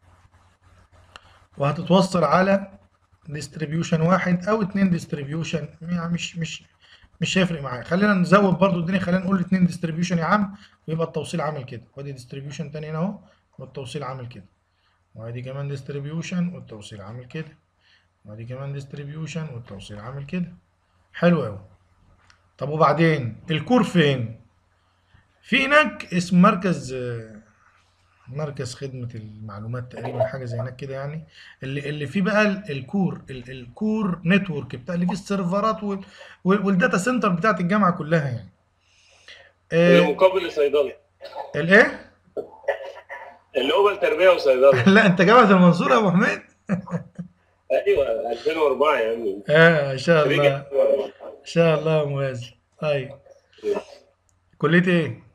وهتتوصل على ديستريبيوشن واحد او اتنين ديستريبيوشن يعني مش مش مش هيفرق معايا خلينا نزود برضو الدنيا خلينا نقول اتنين ديستريبيوشن يا عم ويبقى التوصيل عامل كده وادي ديستريبيوشن تاني هنا اهو والتوصيل عامل كده وادي كمان ديستريبيوشن والتوصيل عامل كده وادي كمان ديستريبيوشن والتوصيل عامل كده حلو قوي طب وبعدين الكور فين في هناك اسم مركز آه، مركز خدمة المعلومات تقريبا حاجة زي هناك كده يعني اللي اللي فيه بقى ال- الكور ال- الكور نتورك بتاع اللي فيه السيرفرات وال- وال- والداتا سنتر بتاعت الجامعة كلها يعني اللي آه مقابل لصيدله الايه؟ اللي هو التربيه وصيدله لا انت جامعة المنصورة يا ابو حميد ايوه 2004 يا عمي اه ان شاء خريج الله 2004. ان شاء الله يا موازي طيب كلية ايه؟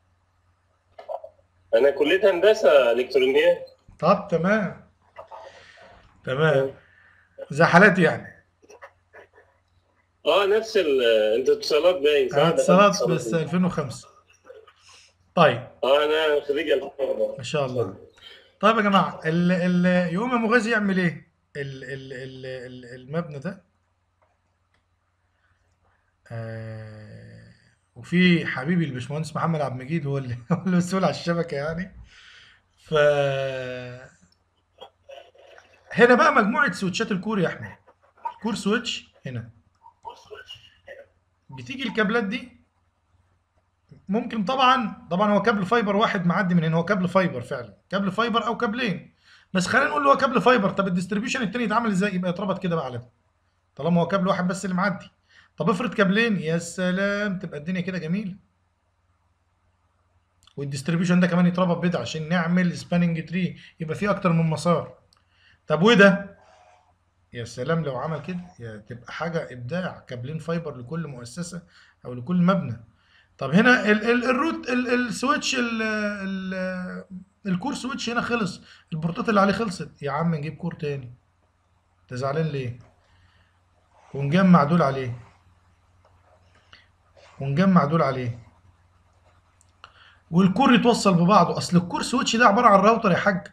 انا كليه هندسه الكترونيات طب تمام تمام زي حالاتي يعني اه نفس ال انت اتصالات باين صح؟ انا دخلت اتصالات بس باين. 2005 طيب اه انا خريج 2004 ما شاء الله طيب يا جماعه ال ال يقوم يا مغازي يعمل ايه ال ال ال ال المبنى ده آه وفي حبيبي الباشمهندس محمد عبد المجيد هو اللي هو اللي مسؤول على الشبكه يعني ف هنا بقى مجموعه سويتشات الكور يا احمد كور سويتش هنا بتيجي الكابلات دي ممكن طبعا طبعا هو كابل فايبر واحد معدي من هنا هو كابل فايبر فعلا كابل فايبر او كابلين بس خلينا نقول هو كابل فايبر طب الديستريبيوشن التاني يتعمل ازاي يبقى يتربط كده بقى على ده طالما هو كابل واحد بس اللي معدي طب افرض كابلين يا سلام تبقى الدنيا كده جميله والديستريبيوشن ده كمان يتربط بده عشان نعمل سباننج تري يبقى فيه اكتر من مسار طب وده يا سلام لو عمل كده يا تبقى حاجه ابداع كابلين فايبر لكل مؤسسه او لكل مبنى طب هنا ال ال الروت ال السويتش ال ال الكور سويتش هنا خلص البورتات اللي عليه خلصت يا عم نجيب كور تاني انت زعلان ليه ونجمع دول عليه ونجمع دول عليه والكور يتوصل ببعضه اصل الكور سويتش ده عباره عن راوتر يا حاج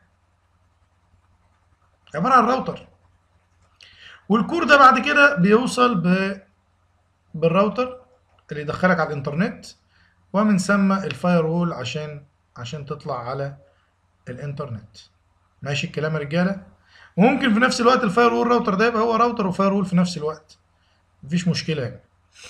عباره عن راوتر والكور ده بعد كده بيوصل ب بالراوتر اللي يدخلك على الانترنت ومن ثم الفاير وول عشان عشان تطلع على الانترنت ماشي الكلام يا رجاله وممكن في نفس الوقت الفاير وول راوتر ده يبقى هو راوتر وفاير وول في نفس الوقت مفيش مشكله يعني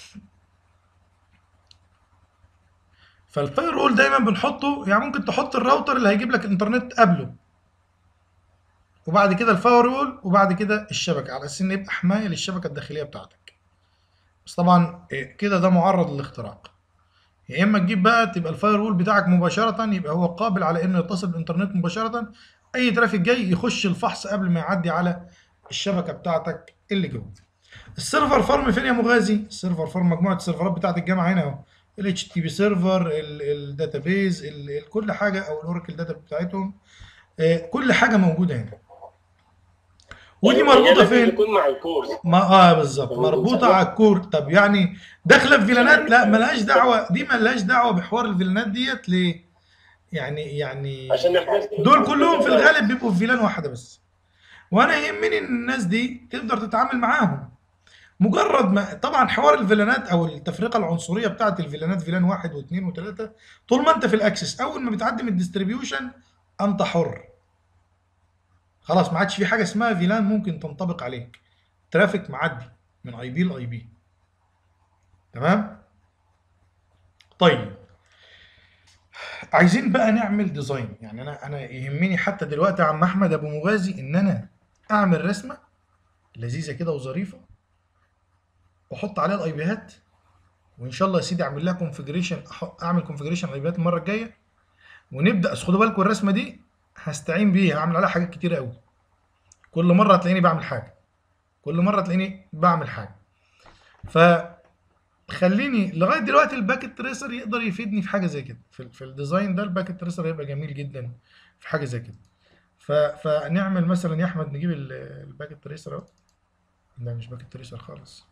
فالفاير وول دايما بنحطه يعني ممكن تحط الراوتر اللي هيجيب لك الانترنت قبله وبعد كده الفاير وول وبعد كده الشبكه على اساس ان يبقى حمايه للشبكه الداخليه بتاعتك بس طبعا إيه، كده ده معرض للاختراق يا اما تجيب بقى تبقى الفاير وول بتاعك مباشره يبقى هو قابل على انه يتصل بالانترنت مباشره اي ترافيك جاي يخش الفحص قبل ما يعدي على الشبكه بتاعتك اللي جوه السيرفر فارم فين يا مغازي السيرفر فارم مجموعه السيرفرات بتاعت الجامعه هنا اهو ال HTTP سيرفر الداتابيز كل حاجه او الاوراكل داتا بتاعتهم آه، كل حاجه موجوده هنا ودي يعني مربوطه لازم فين يكون مع الكورس ما اه بالظبط مربوطه على الكور طب يعني داخله في فيلانات لا ملهاش دعوه دي ملهاش دعوه بحوار الفيلانات ديت ليه يعني يعني عشان نحتاج دول كلهم في الغالب بيبقوا في فيلان واحده بس وانا يهمني ان الناس دي تقدر تتعامل معاهم مجرد ما طبعا حوار الفيلانات او التفرقه العنصريه بتاعت الفيلانات فيلان واحد واثنين وثلاثه طول ما انت في الاكسس اول ما بتعدي من الديستريبيوشن انت حر خلاص ما عادش في حاجه اسمها فيلان ممكن تنطبق عليك ترافيك معدي من اي بي لاي بي تمام طيب عايزين بقى نعمل ديزاين يعني انا انا يهمني حتى دلوقتي يا عم احمد ابو مغازي ان انا اعمل رسمه لذيذه كده وظريفه واحط عليها الاي بيهات وان شاء الله يا سيدي اعمل لها كونفجريشن اعمل كونفجريشن الاي بيهات المره الجايه ونبدا بس خدوا بالكم الرسمه دي هستعين بيها هعمل عليها حاجات كتيره قوي كل مره هتلاقيني بعمل حاجه كل مره تلاقيني بعمل حاجه ف خليني لغايه دلوقتي الباكت تريسر يقدر يفيدني في حاجه زي كده في, في الديزاين ده الباكت تريسر هيبقى جميل جدا في حاجه زي كده ف... فنعمل مثلا يا احمد نجيب ال- الباكت تريسر اهو لا مش باكت تريسر خالص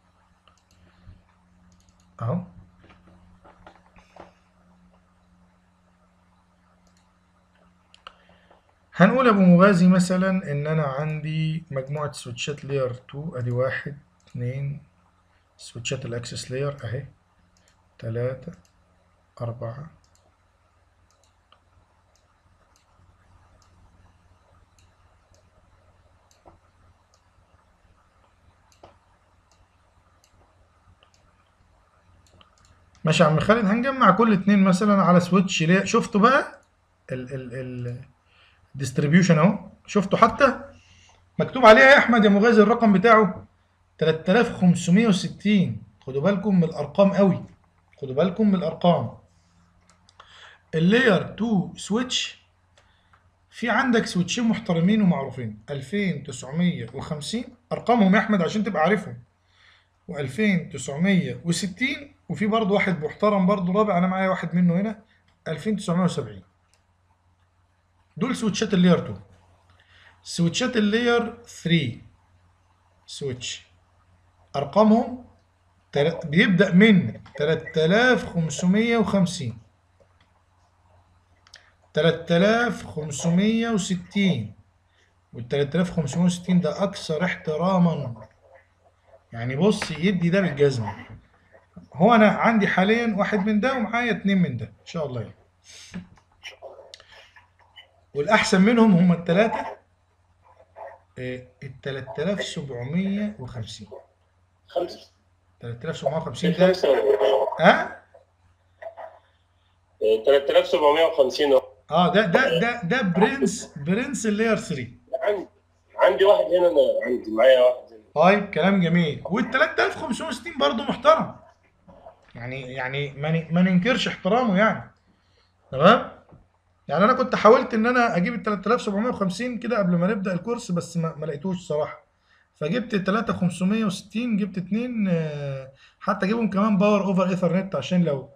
اهو هنقول يا ابو مغازي مثلا ان انا عندي مجموعه سويتشات لاير 2 ادي واحد اتنين سويتشات الاكسس لاير اهي تلاتة أربعة ماشي يا عم خالد هنجمع كل اتنين مثلا على سويتش ليه شفتوا بقى ال ال ال ديستريبيوشن اهو شفتوا حتى مكتوب عليها يا احمد يا مغازي الرقم بتاعه 3560 خدوا بالكم من الارقام قوي خدوا بالكم من الارقام اللاير 2 سويتش في عندك سويتشين محترمين ومعروفين 2950 ارقامهم يا احمد عشان تبقى عارفهم و2960 وفي برضه واحد محترم برضه رابع انا معايا واحد منه هنا 2970 دول سويتشات اللاير 2 سويتشات اللاير 3 سويتش ارقامهم تل- بيبدأ من 3550 3560 وال 3560 ده اكثر احتراما يعني بص يدي ده بالجزمة هو انا عندي حاليا واحد من ده ومعايا اتنين من ده ان شاء الله يعني. والاحسن منهم هم الثلاثه ال 3750 خمسة 3750 ده خمسة ها 3750 أهو. اه ده ده ده ده برنس برنس اللاير 3 عندي عندي واحد هنا انا عندي معايا واحد هنا طيب كلام جميل وال 3560 برضه محترم يعني يعني ما ن- ما ننكرش احترامه يعني تمام يعني انا كنت حاولت ان انا اجيب ال 3750 كده قبل ما نبدا الكورس بس ما, ما لقيتوش صراحه فجبت 3560 جبت اتنين آه، حتى اجيبهم كمان باور اوفر ايثرنت عشان لو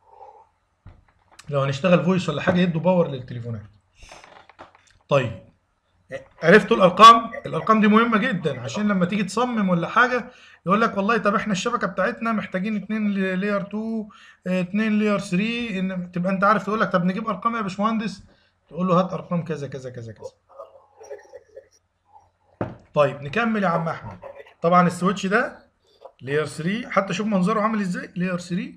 لو هنشتغل فويس ولا حاجه يدوا باور للتليفونات طيب عرفتوا الارقام الارقام دي مهمه جدا عشان لما تيجي تصمم ولا حاجه يقول لك والله طب احنا الشبكه بتاعتنا محتاجين 2 لاير 2 2 لاير 3 ان تبقى انت عارف تقول لك طب نجيب ارقام يا باشمهندس تقول له هات ارقام كذا كذا كذا كذا طيب نكمل يا عم احمد طبعا السويتش ده لاير 3 حتى شوف منظره عامل ازاي لاير 3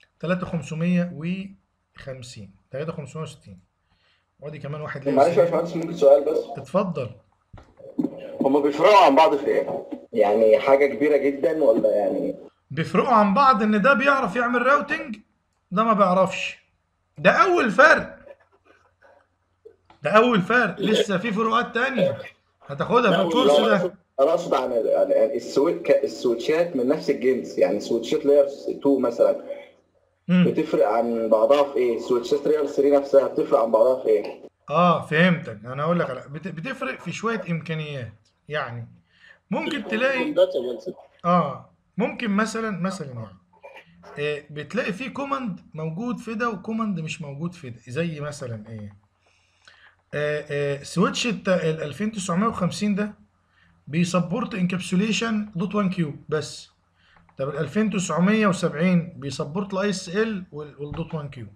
3550 3560 وادي كمان واحد لاير معلش يا 3 باشمهندس ممكن سؤال بس اتفضل هما بيفرقوا عن بعض في ايه؟ يعني حاجه كبيره جدا ولا يعني بيفرقوا عن بعض ان ده بيعرف يعمل راوتنج ده ما بيعرفش ده اول فرق ده اول فرق لسه في فروقات تانية هتاخدها في الكورس انا ده اقصد انا اقصد عن ال- يعني السويت ك- السويتشات من نفس الجنس يعني سويتشات لاير 2 مثلا مم. بتفرق عن بعضها في ايه؟ سويتشات لاير 3 نفسها بتفرق عن بعضها في ايه؟ اه فهمتك انا اقول لك على بت- بتفرق في شويه امكانيات يعني ممكن تلاقي داتا مثلا اه ممكن مثلا مثلا يعني آه بتلاقي في كوماند موجود في ده وكوماند مش موجود في ده زي مثلا ايه آه آه سويتش الت- ال 2950 ده بيسبورت انكابسوليشن دوت 1 كيو بس طب ال 2970 بيسبورت الاي اس ال والدوت 1 كيو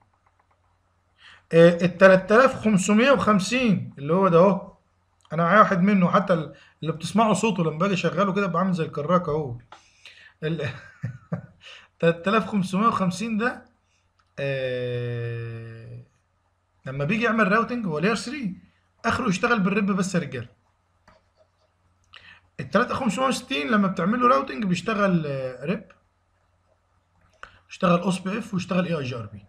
ال 3550 اللي هو ده اهو انا معايا واحد منه حتى ال- اللي بتسمعوا صوته لما باجي اشغله كده بيبقى عامل زي الكراكه اهو ال 3550 ده آه لما بيجي يعمل راوتنج هو لاير 3 اخره يشتغل بالريب بس يا رجاله ال 3560 لما بتعمل له راوتنج بيشتغل آه، ريب يشتغل اوس بي اف ويشتغل اي اي جي ار بي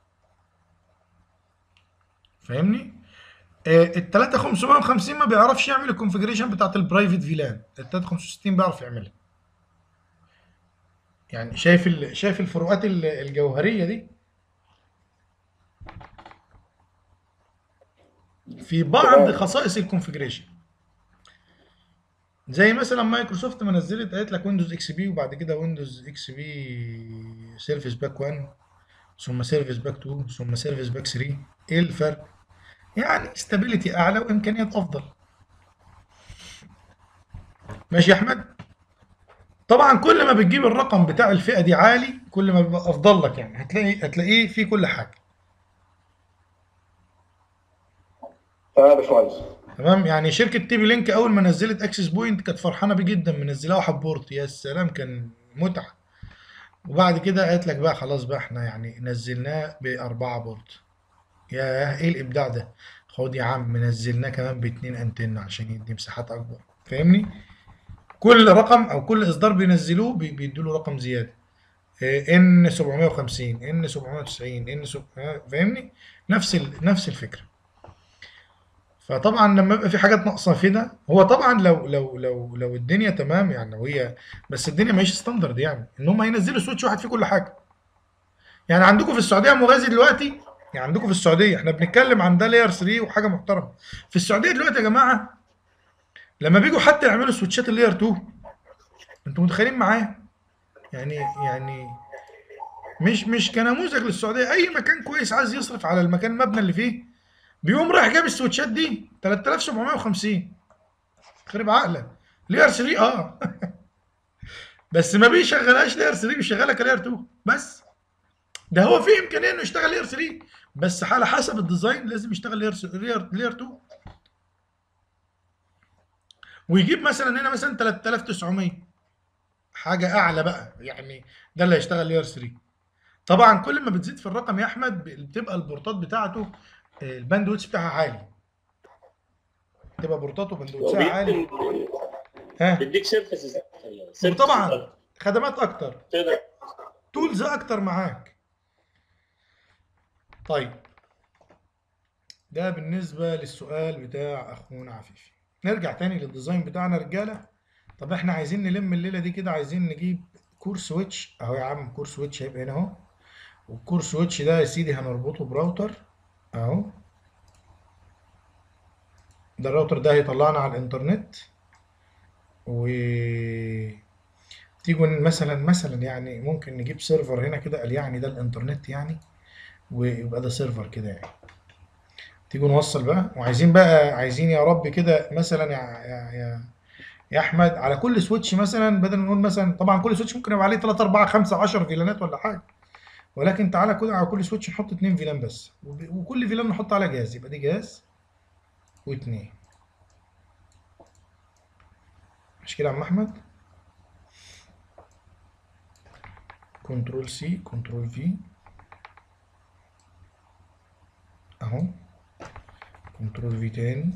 فاهمني؟ آه، ال 3550 ما بيعرفش يعمل الكونفجريشن بتاعت البرايفت فيلان ال 3560 بيعرف يعملها يعني شايف ال... شايف الفروقات ال- الجوهريه دي في بعض تمام. خصائص الكونفجريشن زي مثلا مايكروسوفت ما نزلت قالت لك ويندوز اكس بي وبعد كده ويندوز اكس بي سيرفيس باك 1 ثم سيرفيس باك 2 ثم سيرفيس باك 3 ايه الفرق؟ يعني استابيليتي اعلى وامكانيات افضل ماشي يا احمد طبعا كل ما بتجيب الرقم بتاع الفئه دي عالي كل ما بيبقى افضل لك يعني هتلاقي هتلاقيه في كل حاجه تمام يا باشمهندس تمام يعني شركه تي بي لينك اول ما نزلت اكسس بوينت كانت فرحانه بيه جدا منزلاه واحد بورت يا سلام كان متعه وبعد كده قالت لك بقى خلاص بقى احنا يعني نزلناه باربعه بورت يا ايه الابداع ده خد يا عم نزلناه كمان باتنين انتنا عشان يدي مساحات اكبر فاهمني كل رقم او كل اصدار بينزلوه بي- بيدوا له رقم زياده ان 750 ان 790 ان فاهمني نفس ال... نفس الفكره فطبعا لما يبقى في حاجات ناقصه في ده هو طبعا لو لو لو لو الدنيا تمام يعني وهي بس الدنيا ماهيش ستاندرد يعني ان هم هينزلوا سويتش واحد فيه كل حاجه يعني عندكم في السعوديه مغازي دلوقتي يعني عندكم في السعوديه احنا بنتكلم عن ده لاير 3 وحاجه محترمه في السعوديه دلوقتي يا جماعه لما بيجوا حتى يعملوا سويتشات اللاير 2 انتوا متخيلين معايا يعني يعني مش مش كنموذج للسعوديه اي مكان كويس عايز يصرف على المكان المبنى اللي فيه بيقوم رايح جاب السويتشات دي 3750 خرب عقلك لاير 3 اه بس ما بيشغلهاش لاير 3 بيشغلها كلاير 2 بس ده هو في امكانيه انه يشتغل لاير 3 بس على حسب الديزاين لازم يشتغل لاير لاير لاير 2 ويجيب مثلا هنا مثلا 3900 حاجه اعلى بقى يعني ده اللي هيشتغل لاير 3 طبعا كل ما بتزيد في الرقم يا احمد بتبقى البورتات بتاعته آه، الباندويتس بتاعها عالي تبقى بورتات وبندوتسها عالي وبيدي- ها بيديك سيرفيسز وطبعا خدمات اكتر تقدر تولز اكتر معاك طيب ده بالنسبة للسؤال بتاع اخونا عفيفي نرجع تاني للديزاين بتاعنا رجالة طب احنا عايزين نلم الليلة دي كده عايزين نجيب كور سويتش اهو يا عم كور سويتش هيبقى هنا اهو والكور سويتش ده يا سيدي هنربطه براوتر اهو ده الراوتر ده هيطلعنا على الانترنت و تيجوا مثلا مثلا يعني ممكن نجيب سيرفر هنا كده قال يعني ده الانترنت يعني ويبقى ده سيرفر كده يعني تيجوا نوصل بقى وعايزين بقى عايزين يا رب كده مثلا يا يا يا, يا احمد على كل سويتش مثلا بدل ما نقول مثلا طبعا كل سويتش ممكن يبقى عليه 3 4 5 10 فيلانات ولا حاجه ولكن تعالى كده على كل سويتش نحط اتنين فيلان بس وب- وكل فيلان نحط على جهاز يبقى دي جهاز واتنين مش كده يا عم احمد كنترول سي كنترول في اهو كنترول في تاني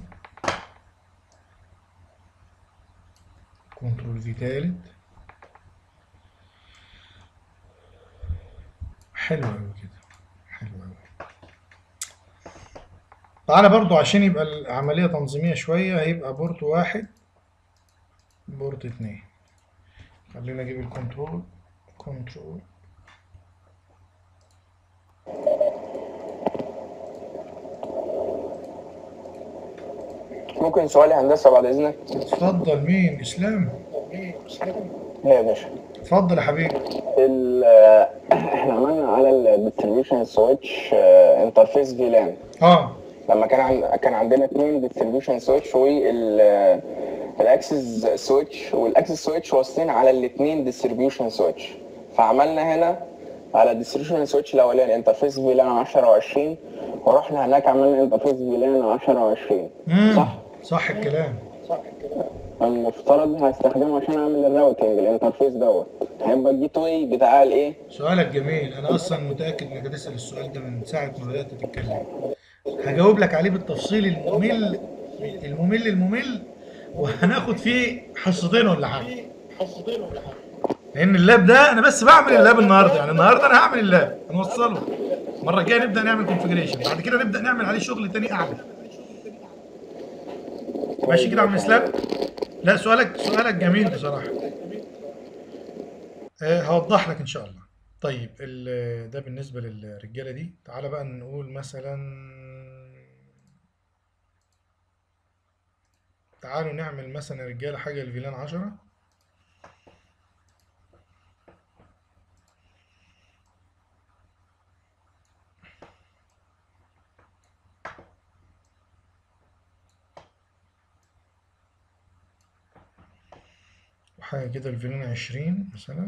كنترول في تالت حلو أوي كده حلو أوي تعالى برضو عشان يبقى العملية تنظيمية شوية هيبقى بورت واحد بورت اتنين خلينا اجيب الكنترول كنترول ممكن سؤال يا هندسه بعد اذنك اتفضل مين اسلام يا باشا اتفضل يا حبيبي ال- احنا عملنا على الديستريبيوشن سويتش انترفيس فيلان اه لما كان عن... كان عندنا اثنين ديستريبيوشن سويتش والاكسس سويتش والاكسس سويتش واصلين على الاثنين ديستريبيوشن سويتش فعملنا هنا على الديستريبيوشن سويتش الاولاني انترفيس فيلان 10 و20 ورحنا هناك عملنا انترفيس فيلان 10 و20 مم. صح صح الكلام المفترض هستخدمه عشان اعمل الراوتنج الانترفيس دوت هيبقى الجيت واي بتاع الايه سؤالك جميل انا اصلا متاكد انك هتسال السؤال ده من ساعه ما بدات تتكلم هجاوب لك عليه بالتفصيل الممل الممل الممل وهناخد فيه حصتين ولا حاجه لان اللاب ده انا بس بعمل اللاب النهارده يعني النهارده انا هعمل اللاب هنوصله المره الجايه نبدا نعمل كونفجريشن بعد كده نبدا نعمل عليه شغل تاني اعلى ماشي كده يا عم اسلام لا سؤالك سؤالك جميل بصراحه آه، هوضح لك ان شاء الله طيب ال- ده بالنسبه للرجاله دي تعالى بقى نقول مثلا تعالوا نعمل مثلا يا رجاله حاجه لفيلان 10 وحاجه كده لفيلان 20 مثلا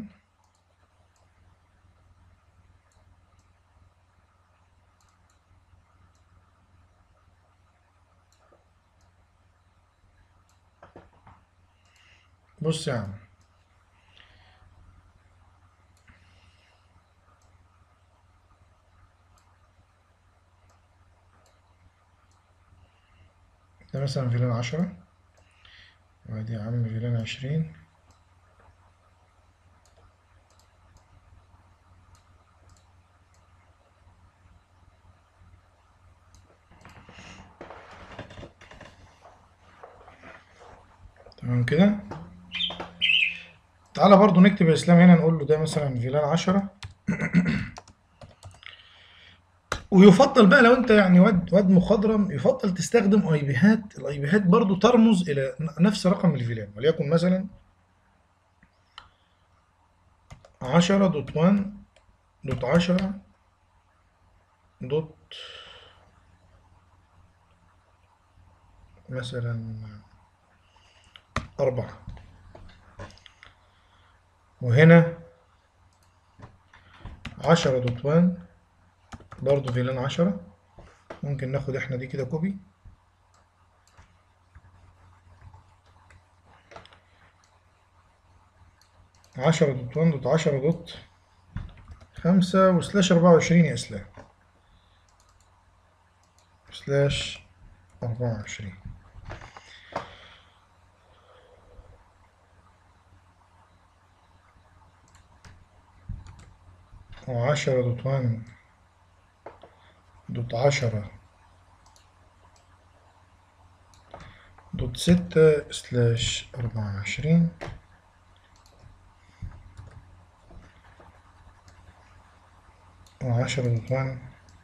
بص يا عم ده مثلا فيلان عشرة وادي يا عم فيلان عشرين تمام كده تعالى برضو نكتب يا اسلام هنا نقول له ده مثلا فيلان عشرة ويفضل بقى لو انت يعني واد واد مخضرم يفضل تستخدم اي بيهات الاي بيهات برضو ترمز الى نفس رقم الفيلان وليكن مثلا 10 دوت 1 دوت 10 دوت مثلا أربعة وهنا عشرة دوت وان برضو فيلان عشرة ممكن ناخد احنا دي كده كوبي عشرة دوت وان دوت عشرة دوت خمسة وسلاش أربعة وعشرين يا إسلام سلاش أربعة وعشرين وعشرة دوت وان دوت عشرة دوت ستة سلاش أربعة وعشرين وعشرة دوت وان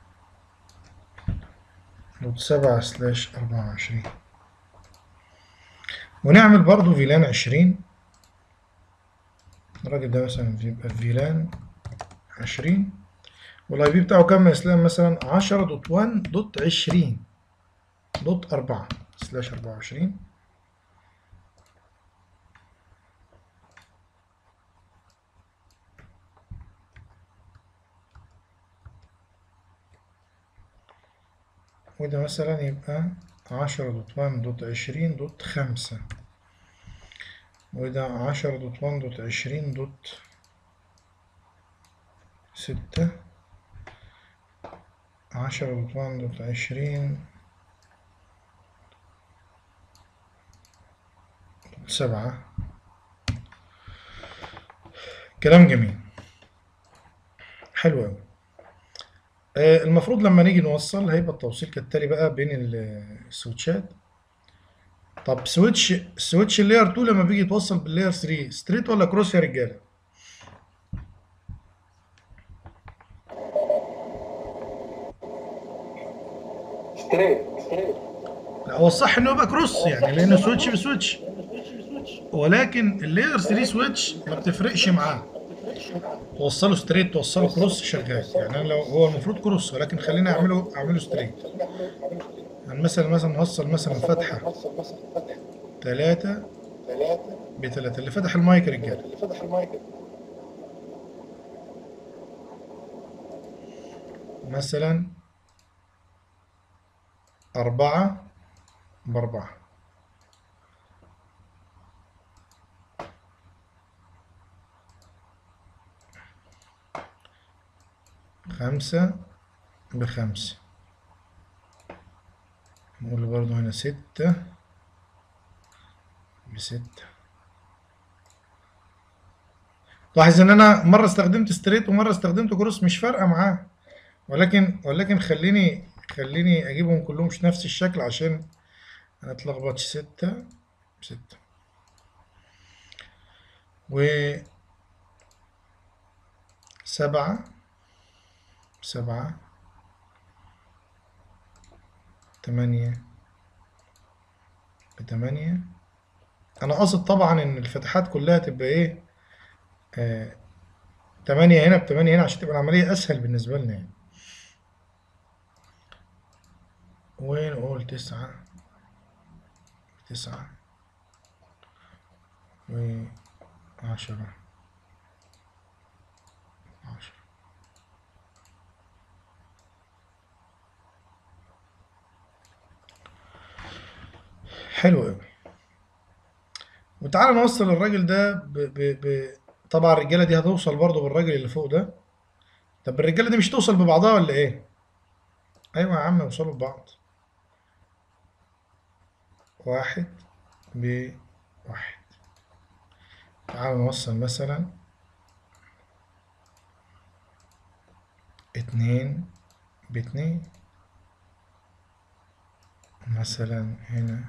دوت سبعة سلاش أربعة وعشرين ونعمل برضو فيلان عشرين الراجل ده مثلا بيبقى فيلان عشرين والاي بي بتاعه كام يا اسلام مثلا عشرة دوت وان دوت عشرين دوت أربعة سلاش أربعة وعشرين وده مثلا يبقى عشرة دوت وان دوت عشرين دوت خمسة وده عشرة دوت وان دوت عشرين دوت ستة عشرة دوت وان دوت عشرين دوت سبعة كلام جميل حلو أوي آه، المفروض لما نيجي نوصل هيبقى التوصيل كالتالي بقى بين ال- السويتشات طب سويتش سويتش اللاير 2 لما بيجي يتوصل باللاير 3 ستريت ولا كروس يا رجاله ستريت لا هو الصح انه يبقى كروس يعني لانه سويتش بسويتش ولكن اللاير 3 سويتش ما بتفرقش معاه توصله ستريت توصله كروس شغال يعني أنا لو هو المفروض كروس ولكن خلينا اعمله اعمله ستريت يعني مثلا مثلا نوصل مثلا فتحه ثلاثة بثلاثة اللي فتح المايك يا رجاله مثلا أربعة بأربعة خمسة بخمسة نقول برضو هنا ستة بستة لاحظ ان انا مرة استخدمت ستريت ومرة استخدمت كروس مش فارقة معاه ولكن ولكن خليني خليني اجيبهم كلهم في نفس الشكل عشان انا اتلخبطش ستة ستة و سبعة سبعة تمانية بتمانية أنا قاصد طبعا إن الفتحات كلها تبقى إيه آه تمانية هنا بتمانية هنا عشان تبقى العملية أسهل بالنسبة لنا يعني ونقول تسعة تسعة وعشرة عشرة حلو قوي وتعالى نوصل الراجل ده ب... ب... ب... طبعا الرجاله دي هتوصل برضه بالراجل اللي فوق ده طب الرجاله دي مش توصل ببعضها ولا ايه ايوه يا عم يوصلوا ببعض واحد بواحد تعالى نوصل مثلا اتنين باتنين مثلا هنا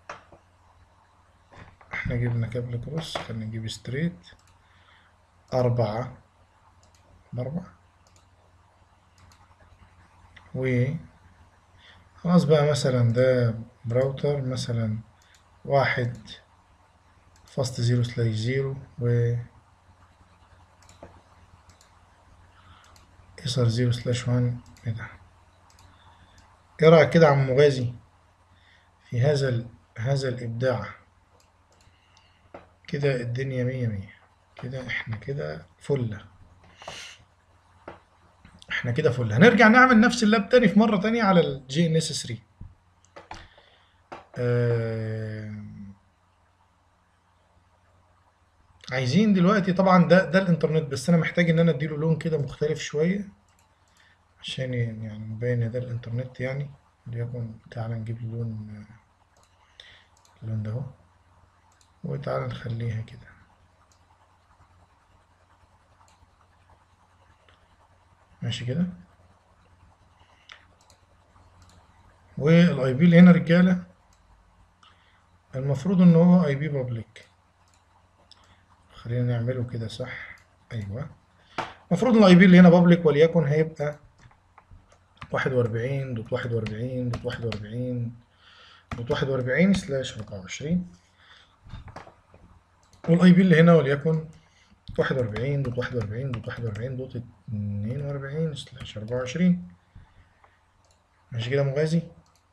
احنا جبنا كابل كروس خلينا نجيب ستريت أربعة بأربعة و خلاص بقى مثلا ده براوتر مثلا واحد فاست زيرو سلاش زيرو و يسار زيرو سلاش وان ايه ده ايه رأيك كده يا عم مغازي في هذا ال... هذا الإبداع كده الدنيا مية مية كده احنا كده فلة احنا كده فلة هنرجع نعمل نفس اللاب تاني في مرة تانية على الجي ان اس 3 آه... عايزين دلوقتي طبعا ده ده الانترنت بس انا محتاج ان انا اديله لون كده مختلف شوية عشان يعني مبين إن ده الانترنت يعني وليكن تعالى نجيب اللون اللون ده اهو وتعالى نخليها كده ماشي كده والاي بي اللي هنا رجاله المفروض ان هو اي بي بابليك خلينا نعمله كده صح ايوه المفروض الاي بي اللي هنا بابليك وليكن هيبقى واحد وأربعين دوت واحد وأربعين دوت واحد وأربعين دوت واحد وأربعين سلاش أربعة وعشرين والاي بي اللي هنا وليكن واحد وأربعين دوت واحد وأربعين دوت واحد وأربعين دوت اتنين وأربعين سلاش أربعة وعشرين ماشي كده مغازي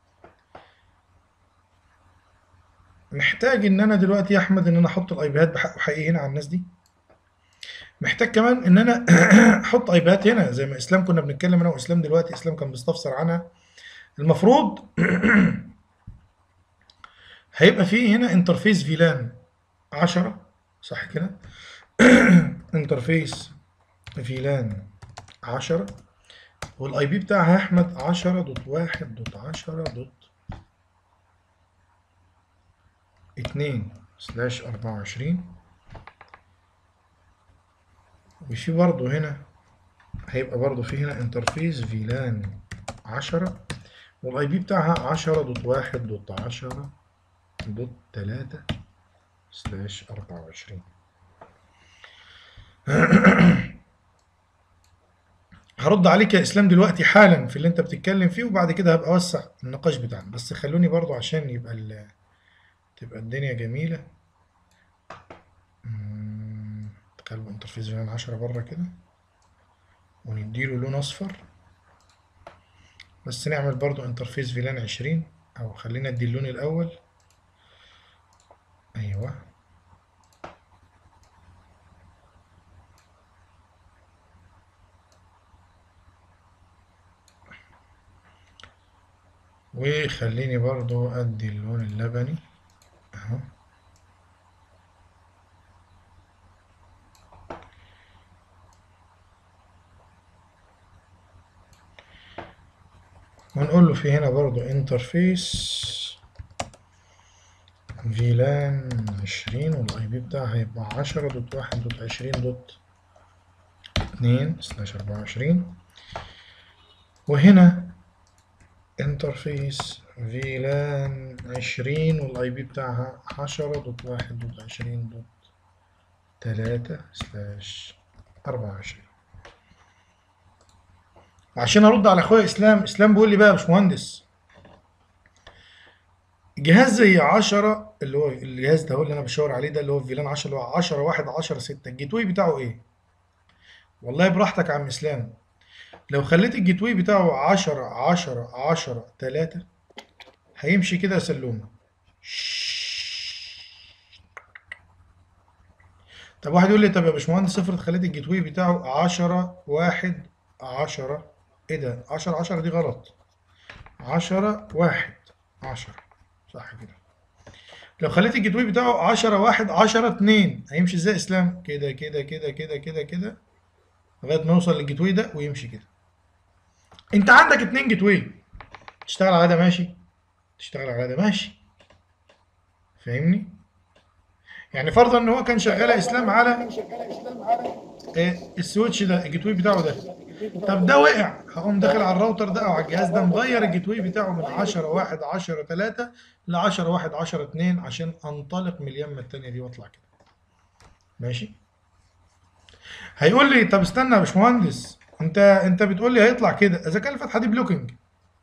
محتاج ان انا دلوقتي يا احمد ان انا احط الايباد بحق حقيقي هنا على الناس دي محتاج كمان ان انا احط ايباد هنا زي ما اسلام كنا بنتكلم انا واسلام دلوقتي اسلام كان بيستفسر عنها المفروض هيبقى فيه هنا انترفيس فيلان 10 صح كده انترفيس فيلان 10 والاي بي بتاعها يا احمد 10 دوت 1 دوت 10 دوت 2 سلاش 24 وفي برضه هنا هيبقى برضه في هنا انترفيس فيلان 10 والاي بي بتاعها 10 دوت 1 دوت 10 دوت 3 سلاش 24 هرد عليك يا اسلام دلوقتي حالا في اللي انت بتتكلم فيه وبعد كده هبقى اوسع النقاش بتاعنا بس خلوني برضو عشان يبقى ال... تبقى الدنيا جميلة مم، تخلوا انترفيس فيلان 10 بره كده ونديله لون اصفر بس نعمل برضو انترفيس فيلان 20 او خلينا ادي اللون الاول ايوه وخليني برضو ادي اللون اللبني اهو ونقول له في هنا برضو انترفيس فيلان عشرين والاي بي بتاعها هيبقى عشرة دوت واحد دوت عشرين دوت اتنين سلاش اربعة وعشرين وهنا انترفيس فيلان عشرين والاي بي بتاعها عشرة دوت واحد دوت عشرين دوت تلاتة سلاش أربعة وعشرين عشان أرد على أخويا إسلام إسلام بيقول لي بقى يا باشمهندس جهاز زي عشرة اللي هو الجهاز ده هو اللي أنا بشاور عليه ده اللي هو فيلان عشرة اللي هو عشرة واحد عشرة ستة الجيت واي بتاعه إيه؟ والله براحتك يا عم إسلام لو خليت الجيت واي بتاعه عشرة عشرة عشرة تلاتة هيمشي كده يا سلومة طب واحد يقول لي طب يا باشمهندس افرض خليت الجيت واي بتاعه عشرة واحد عشرة ايه ده عشرة عشرة دي غلط عشرة واحد عشرة صح كده لو خليت الجيت واي بتاعه عشرة واحد عشرة اتنين هيمشي ازاي اسلام كده كده كده كده كده كده لغاية ما يوصل للجيت واي ده ويمشي كده انت عندك اتنين جيت واي تشتغل على ده ماشي تشتغل على ده ماشي فاهمني يعني فرضا ان هو كان شغال يا اسلام على إيه السويتش ده الجيت واي بتاعه ده طب ده وقع هقوم داخل على الراوتر ده او على الجهاز ده مغير الجيت واي بتاعه من 10 1 10 3 ل 10 1 10 2 عشان انطلق من اليمه التانيه دي واطلع كده ماشي هيقول لي طب استنى يا باشمهندس انت انت بتقول لي هيطلع كده اذا كان الفتحه دي بلوكينج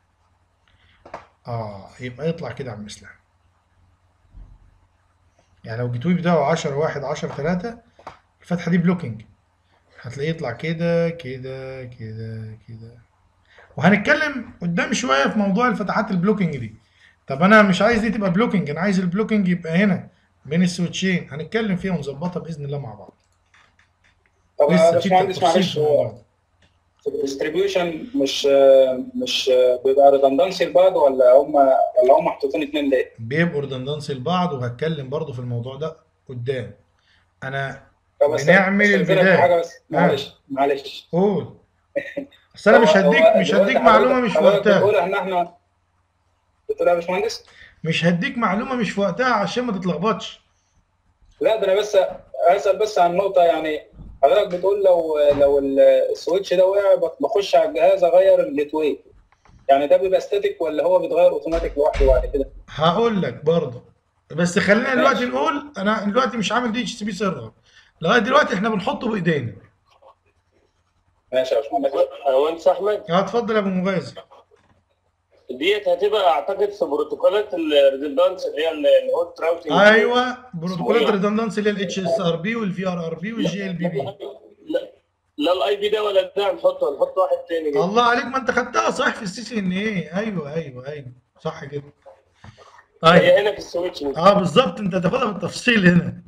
اه يبقى يطلع كده يا عم اسلام يعني لو الجيت واي بتاعه 10 1 10 3 الفتحه دي بلوكينج هتلاقيه يطلع كده كده كده كده وهنتكلم قدام شويه في موضوع الفتحات البلوكينج دي طب انا مش عايز دي تبقى بلوكينج انا عايز البلوكينج يبقى هنا بين السويتشين هنتكلم فيها ونظبطها باذن الله مع بعض طب يا لسه في باشمهندس تفاصيل معلش في الموضوع ده. في الديستريبيوشن مش مش بيبقى ريدندنسي لبعض ولا هم ولا هم محطوطين اتنين ليه؟ بيبقوا ريدندنسي لبعض وهتكلم برضو في الموضوع ده قدام انا طب بس بنعمل بس الفكرة في البداية. حاجه بس معلش معلش قول بس انا هو- مش هو هديك مش دلوقتي هديك معلومه مش في حضرتك وقتها بتقول ان احنا بتقول يا باشمهندس؟ مش هديك معلومه مش في وقتها عشان ما تتلخبطش لا ده انا بس اسال بس عن نقطه يعني حضرتك بتقول لو لو السويتش ده وقع بخش على الجهاز اغير الجيت واي يعني ده بيبقى ستاتيك ولا هو بيتغير اوتوماتيك لوحده بعد كده؟ هقول لك برضه بس خلينا دلوقتي نقول انا دلوقتي مش عامل دي اتش سي بي سيرفر لغايه دلوقتي احنا بنحطه بايدينا ماشي يا باشمهندس هو انت اتفضل اه اتفضل يا ابو مغازي ديت هتبقى اعتقد في بروتوكولات الريدندنس اللي هي الهوت راوتنج ايوه بروتوكولات ريدندنسي اللي هي الاتش اس ار بي والفي ار ار بي والجي ال بي بي لا لا الاي بي ده ولا ده هنحطه هنحط واحد تاني كده الله عليك ما انت خدتها صح في السي سي ان ايه ايوه ايوه ايوه صح كده طيب هي هنا في السويتش اه بالظبط انت تاخدها بالتفصيل هنا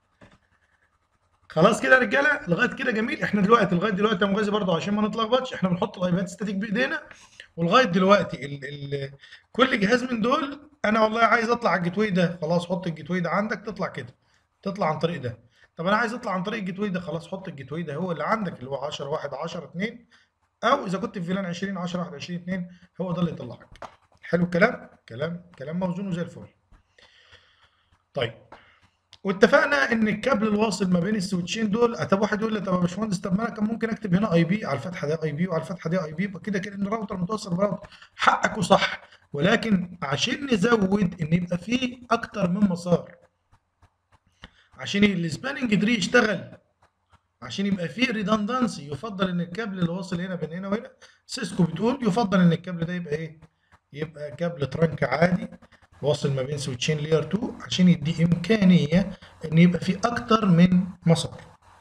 خلاص كده يا رجاله لغايه كده جميل احنا دلوقتي لغايه دلوقتي يا مغازي برضه عشان ما نتلخبطش احنا بنحط الايباد ستاتيك بايدينا ولغايه دلوقتي ال ال كل جهاز من دول انا والله عايز اطلع على الجيت واي ده خلاص حط الجيت واي ده عندك تطلع كده تطلع عن طريق ده طب انا عايز اطلع عن طريق الجيت واي ده خلاص حط الجيت واي ده هو اللي عندك اللي هو 10 1 10 2 او اذا كنت في فيلان 20 10 21 2 هو ده اللي يطلعك حلو الكلام كلام كلام موزون وزي الفل طيب واتفقنا ان الكابل الواصل ما بين السويتشين دول طب واحد يقول لي طب يا باشمهندس طب ما انا كان ممكن اكتب هنا اي بي على الفتحه دي اي بي وعلى الفتحه دي اي بي يبقى كده كده ان الراوتر متوصل براوتر حقك وصح ولكن عشان نزود ان يبقى فيه اكتر من مسار عشان السباننج تري يشتغل عشان يبقى فيه ريدندنسي يفضل ان الكابل اللي واصل هنا بين هنا وهنا سيسكو بتقول يفضل ان الكابل ده يبقى ايه يبقى كابل ترانك عادي واصل ما بين سويتشين لير 2 عشان يدي امكانيه ان يبقى في اكتر من مسار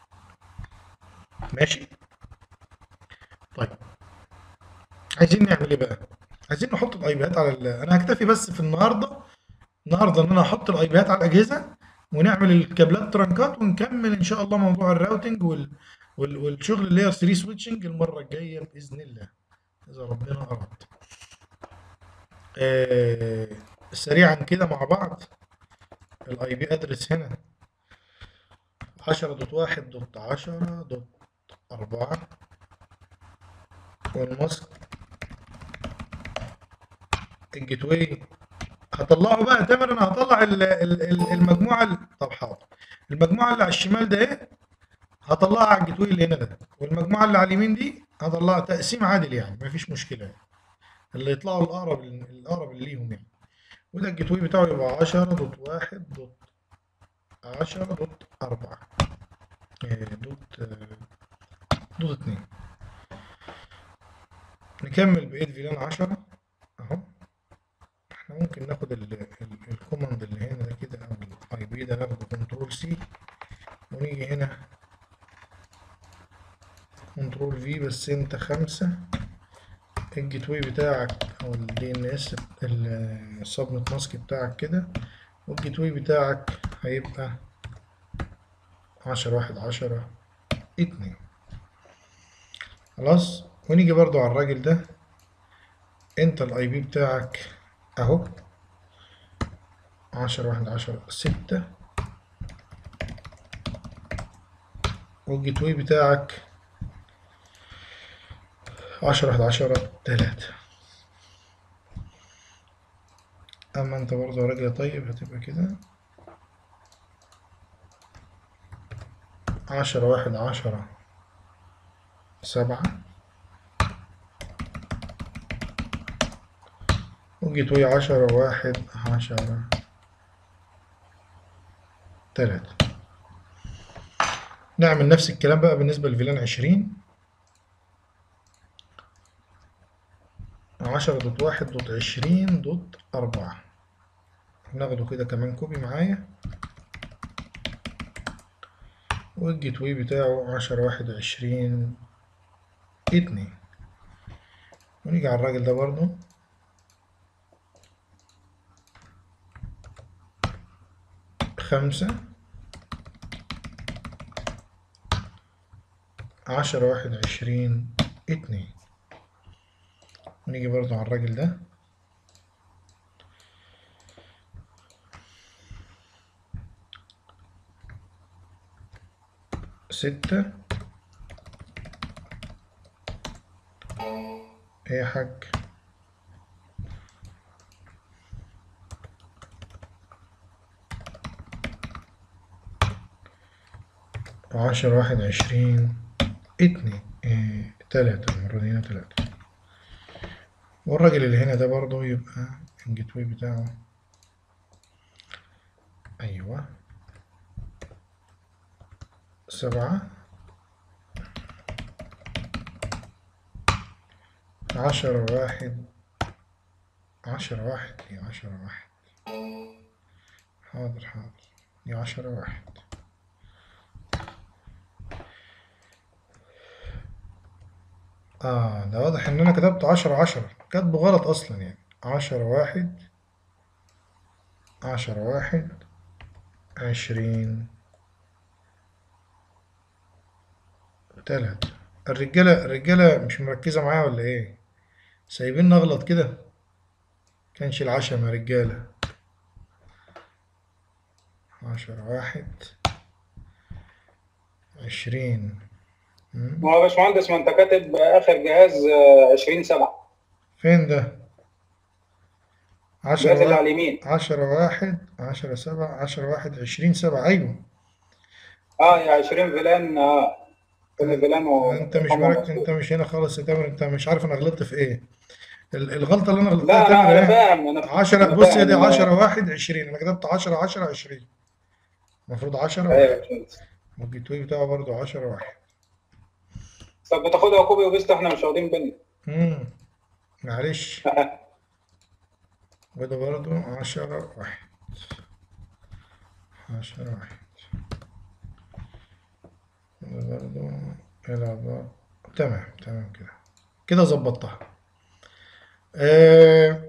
ماشي طيب عايزين نعمل ايه بقى عايزين نحط الايباد على ال... انا هكتفي بس في النهارده النهارده ان انا احط الايباد على الاجهزه ونعمل الكابلات ترانكات ونكمل ان شاء الله موضوع الراوتنج وال... وال... والشغل اللي هي 3 سويتشنج المره الجايه باذن الله اذا ربنا اراد آه... سريعا كده مع بعض الاي بي ادرس هنا 10 دوت واحد دوت عشرة دوت أربعة والماسك الجيت واي هطلعه بقى تامر انا هطلع ال- ال- ال- المجموعه ال- طب حاضر المجموعه اللي على الشمال ده ايه هطلعها على الجيت واي اللي هنا ده والمجموعه اللي على اليمين دي هطلعها تقسيم عادل يعني مفيش مشكله يعني. اللي يطلعوا الاقرب الاقرب اللي ليهم يعني وده الجيت واي بتاعه يبقى 10 دوت واحد دوت 10 دوت 4 دوت آه، دوت 2 نكمل بقية فيلان 10 اهو احنا ممكن ناخد ال- ال- الكوماند اللي هنا ده كده او الاي بي ده ناخده كنترول سي ونيجي هنا كنترول في بس انت خمسة الجيت واي بتاعك او الدي ان اس السبنت ماسك بتاعك كده والجيت واي بتاعك هيبقى عشرة واحد عشرة اتنين خلاص ونيجي برضو على الراجل ده انت الاي بي بتاعك اهو عشرة واحد عشرة ستة والجيت واي بتاعك عشرة واحد عشرة تلاتة اما انت برضو يا راجل طيب هتبقى كده عشرة واحد عشرة سبعة وجيت وي عشرة واحد عشرة تلاتة نعمل نفس الكلام بقى بالنسبة لفيلان عشرين عشرة دوت واحد دوت عشرين دوت أربعة ناخده كده كمان كوبي معايا والجيت واي بتاعه عشرة واحد عشرين اتنين ونيجي على الراجل ده برضو خمسة عشرة واحد عشرين اتنين ونيجي برضو على الراجل ده ستة ايه يا حاج وعشرة واحد عشرين اتنين اه تلاتة المرة دي هنا تلاتة والراجل اللي هنا ده برضه يبقى الجيت واي بتاعه أيوه سبعة عشرة واحد عشرة واحد دي عشرة واحد حاضر حاضر دي عشرة واحد اه ده واضح ان انا كتبت عشرة عشرة كاتبه غلط اصلا يعني عشرة واحد عشرة واحد عشرين تلاتة الرجالة الرجالة مش مركزة معايا ولا ايه سايبين نغلط كده كانش العشم يا رجالة عشرة واحد عشرين مم. ما هو يا باشمهندس ما انت كاتب اخر جهاز آه، 20 7 فين ده عشرة الجهاز اللي واحد على اليمين عشرة واحد عشرة سبعة عشرة واحد عشرين سبعة أيوة اه يا 20 فيلان اه كل فيلان و أنت مش رقم مركز مظبوط. أنت مش هنا خالص يا تامر أنت مش عارف أنا غلطت في إيه ال- الغلطة اللي أنا غلطتها لا يا لا تامر انا إيه فاهم انا عشرة أنا بص يا فاهم. دي عشرة واحد عشرين أنا كتبت عشرة عشرة عشرين المفروض عشرة ايوه واحد يا باشمهندس والجيت واي بتاعه برضه عشرة واحد طب بتاخدها كوبي وبيست احنا مش واخدين بالنا مم. معلش وده برضه عشرة واحد عشرة واحد وده برضه يلعب بقى. تمام تمام كده كده ظبطتها أه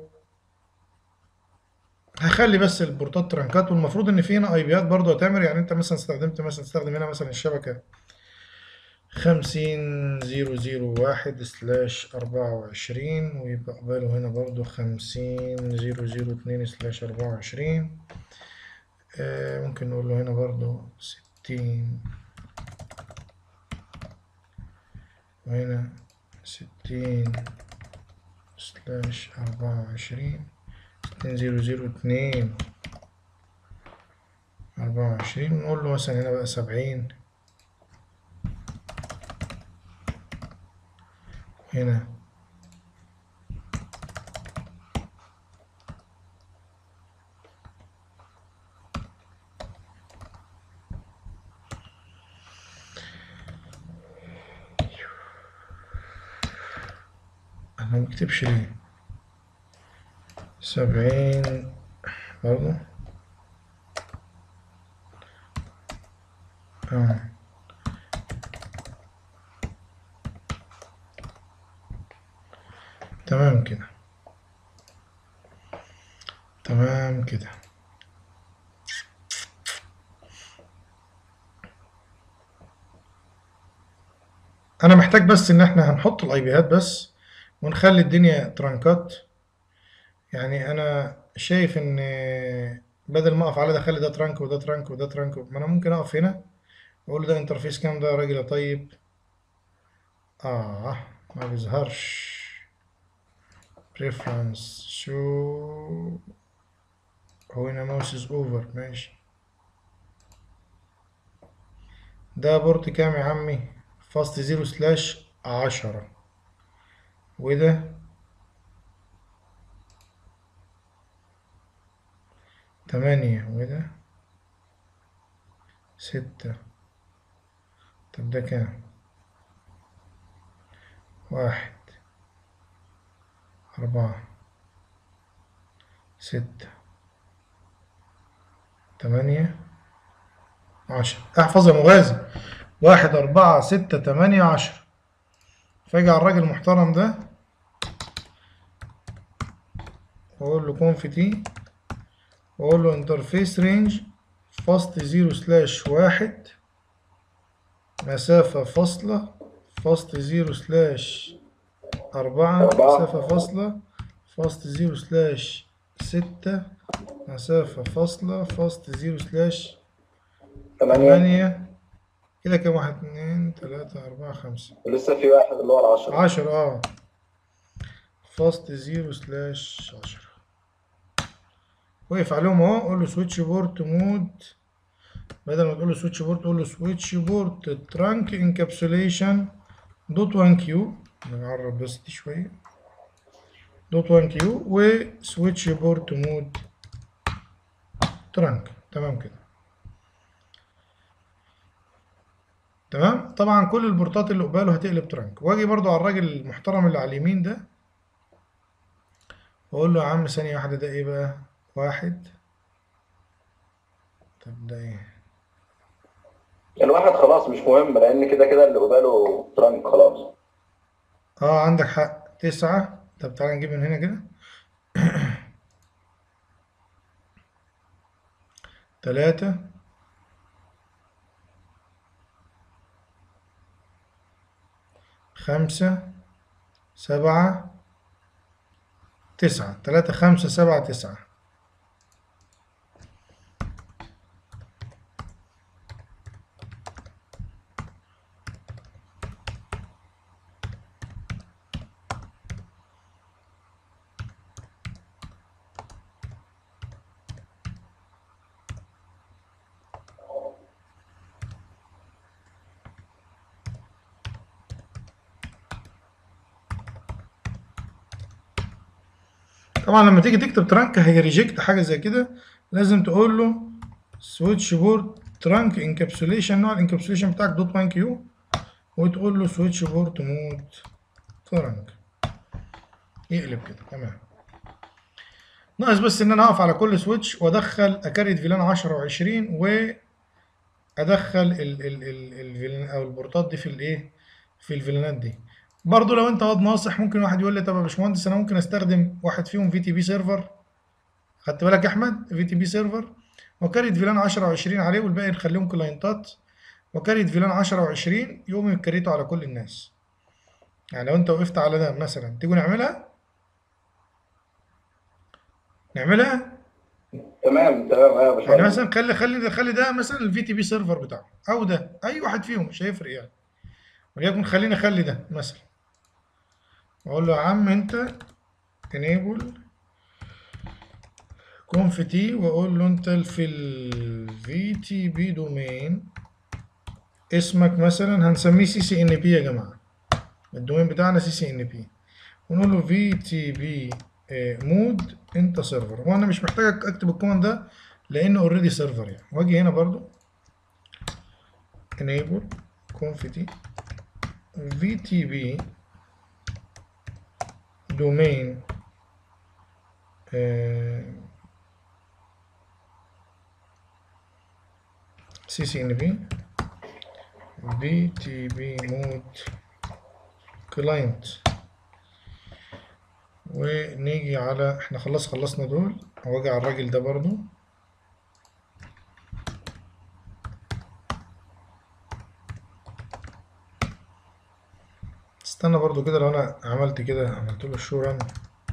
هخلي بس البورتات ترانكات والمفروض ان في هنا اي بيات برضه يا تامر يعني انت مثلا استخدمت مثلا تستخدم هنا مثلا الشبكه خمسين زيرو زيرو واحد سلاش أربعة وعشرين ويبقى قباله هنا برضو خمسين زيرو زيرو اتنين سلاش أربعة وعشرين آه ممكن نقول له هنا برضو ستين وهنا ستين سلاش أربعة وعشرين ستين زيرو زيرو اتنين أربعة وعشرين ونقول له مثلا هنا بقى سبعين هنا أنا مكتبش ليه سبعين برضو اه تمام كده تمام كده انا محتاج بس ان احنا هنحط الاي بيات بس ونخلي الدنيا ترانكات يعني انا شايف ان بدل ما اقف على ده اخلي ده ترانك وده ترانك وده ترانك ما انا ممكن اقف هنا واقول له ده انترفيس كام ده يا راجل يا طيب اه ما بيظهرش preference show هو هنا ماوس از اوفر ماشي ده بورت كام يا عمي فاست زيرو سلاش عشرة وده تمانية وده ستة طب ده كام واحد أربعة ستة تمانية عشرة احفظ يا مغازي واحد أربعة ستة تمانية عشرة فاجي على الراجل المحترم ده وأقول له كونف تي وأقول له انترفيس رينج فاست زيرو سلاش واحد مسافة فاصلة فاست زيرو سلاش أربعة أربعة. مسافة فاصلة فاست زيرو سلاش ستة مسافة فاصلة فاست زيرو سلاش ثمانية ثمانية كده كام واحد اتنين تلاتة أربعة خمسة ولسه في واحد اللي هو العشرة عشرة اه فاست زيرو سلاش عشرة وقف عليهم اهو قول له سويتش بورت مود بدل ما تقول له سويتش بورت تقول له سويتش بورت ترانك انكابسوليشن دوت 1 كيو نعرب بس دي شويه دوت 1 كيو وسويتش بورت مود ترانك تمام كده تمام طبعا كل البورتات اللي قباله هتقلب ترانك واجي برضو على الراجل المحترم اللي على اليمين ده واقول له يا عم ثانيه واحده ده ايه بقى واحد طب ده ايه الواحد خلاص مش مهم لان كده كده اللي قباله ترانك خلاص اه عندك حق تسعة طب تعالى نجيب من هنا كده تلاتة خمسة سبعة تسعة تلاتة خمسة سبعة تسعة طبعا لما تيجي تكتب ترانك هيريجكت حاجة زي كده لازم تقول له سويتش بورد ترانك انكابسوليشن نوع الانكابسوليشن بتاعك دوت 1 كيو وتقول له سويتش بورد مود ترانك يقلب كده تمام ناقص بس ان انا اقف على كل سويتش وادخل اكريت فيلان 10 و20 وادخل ال ال ال الفيلان او البورتات دي في الايه في الفيلانات دي برضه لو انت واد ناصح ممكن واحد يقول لي طب يا باشمهندس انا ممكن استخدم واحد فيهم في تي بي سيرفر خدت بالك يا احمد في تي بي سيرفر وكريت فيلان 10 و20 عليه والباقي نخليهم كلاينتات وكريت فيلان 10 و20 يقوم يكريتوا على كل الناس يعني لو انت وقفت على ده مثلا تيجوا نعملها نعملها تمام تمام ايوه يا يعني باشمهندس مثلا خلي خلي خلي ده مثلا الفي تي بي سيرفر بتاعه او ده اي واحد فيهم مش هيفرق يعني وليكن خلينا اخلي ده مثلا اقول له يا عم انت enable conf t واقول له انت في ال vtb domain اسمك مثلا هنسميه سي سي ان بي يا جماعه الدومين بتاعنا سي سي ان بي ونقول له vtb مود انت سيرفر وانا مش محتاج اكتب الكوماند ده لانه اوريدي سيرفر يعني واجي هنا برضو enable conf t vtb domain ccnp vtb mode client ونيجي على احنا خلاص خلصنا دول واجي على الراجل ده برضو استنى برضو كده لو انا عملت كده عملت له شو رن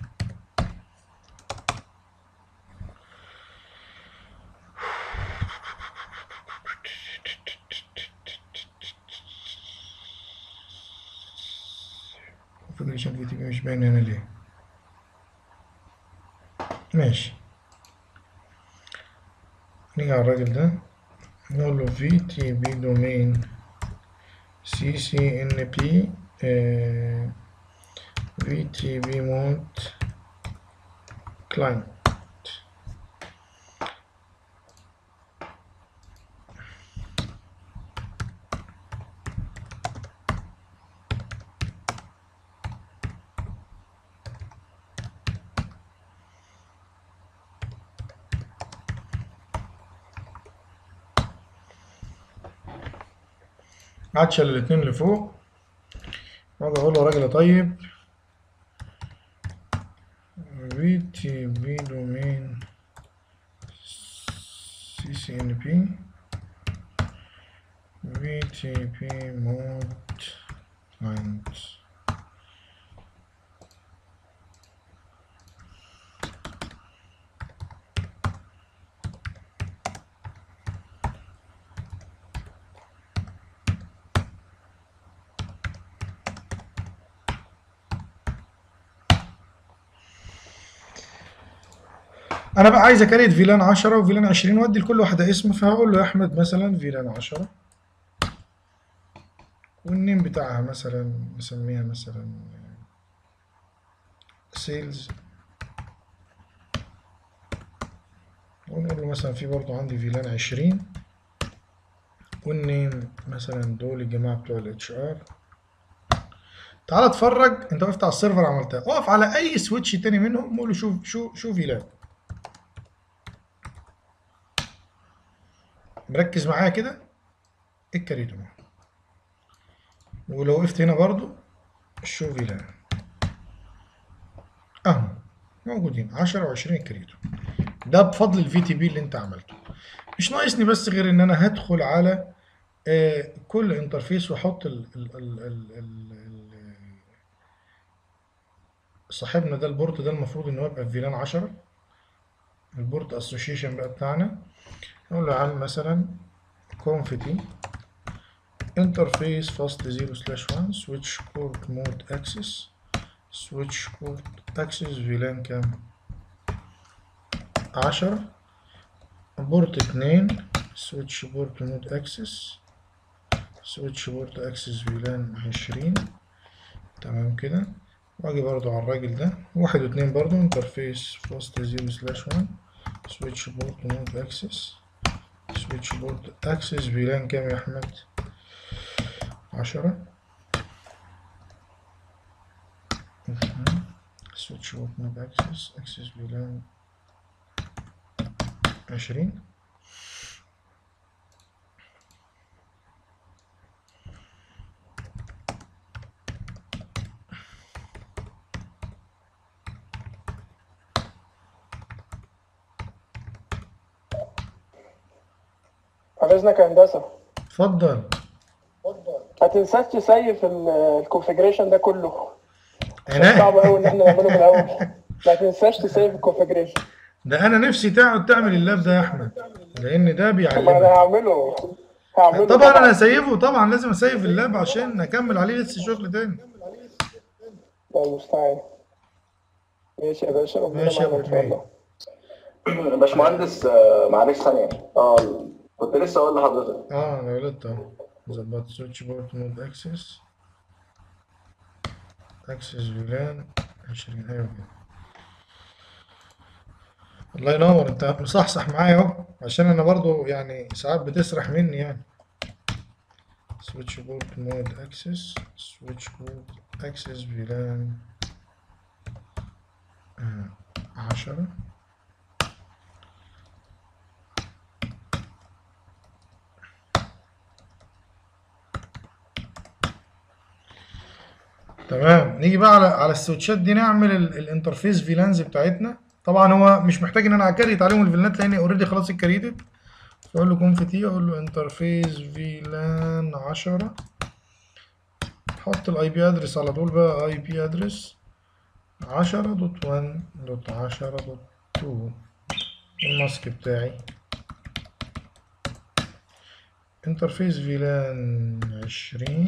configuration في تي بي مش باين هنا ليه ماشي نيجي على الراجل ده نقول له في تي بي دومين سي سي ان بي في تي بي مود كلاينت عطشة الاتنين اللي فوق واجي اقول له يا راجل يا طيب في تي بي دومين سي سي ان بي في تي بي مود كلاينت انا بقى عايز اكريت فيلان 10 وفيلان 20 وادي لكل واحده اسم فهقول له يا احمد مثلا فيلان 10 والنيم بتاعها مثلا نسميها مثلا سيلز ونقول له مثلا في برضه عندي فيلان 20 والنيم مثلا دول الجماعه بتوع الاتش ار تعال اتفرج انت وقفت على السيرفر عملتها اقف على اي سويتش تاني منهم وقول له شوف شوف شوف فيلان مركز معايا كده الكاريتو ولو وقفت هنا برضو شوف فيلان اهو موجودين 10 و20 الكاريتو ده بفضل الفي تي بي اللي انت عملته مش ناقصني بس غير ان انا هدخل على آه كل انترفيس واحط ال ال ال ال ال ال صاحبنا ده البورت ده المفروض ان هو يبقى في فيلان 10 البورت اسوشيشن بقى بتاعنا نقول له يا عم مثلا كونفتي انترفيس فاست 0 سلاش 1 سويتش بورت مود اكسس سويتش بورت اكسس فيلان كام عشرة بورت اتنين سويتش بورت مود اكسس سويتش بورت اكسس فيلان عشرين تمام كده واجي برضو على الراجل ده واحد واتنين برضو انترفيس فاست 0 سلاش 1 سويتش بورت مود اكسس سويتش بورت اكسس فيلان كام يا احمد عشرة سويتش بورت مود اكسس اكسس فيلان عشرين بعد اذنك يا هندسه اتفضل ما تنساش تسيف الكونفجريشن ده كله عينيا صعب قوي ان احنا نعمله من الاول ما تنساش تسيف الكونفجريشن ده انا نفسي تقعد تعمل اللاب ده يا احمد لان ده طب ما انا بيعلمك هعمله هعمله طبعا انا اسيفه طبعا لازم اسيف اللاب عشان اكمل عليه لسه شغل تاني الله المستعان ماشي يا باشا ربنا ماشي يا معانا أبو ان شاء الله باشمهندس آه، معلش ثانية اه كنت لسه اقول لحضرتك اه انا غلطت اهو ظبطت سويتش بورت مود اكسس اكسس فيلان 20 ايوه كده الله ينور انت مصحصح معايا اهو عشان انا برضو يعني ساعات بتسرح مني يعني سويتش بورت مود اكسس سويتش بورت اكسس فيلان آه، عشرة تمام نيجي بقى على على السويتشات دي نعمل ال- الانترفيس فيلانز بتاعتنا طبعا هو مش محتاج ان انا اكريت عليهم الفيلانات لان اوريدي خلاص اتكريتد فاقول له كونفتي اقول له انترفيس فيلان 10 احط الاي بي ادرس على طول بقى اي بي ادرس 10 دوت 1 دوت 10 دوت 2 الماسك بتاعي انترفيس فيلان 20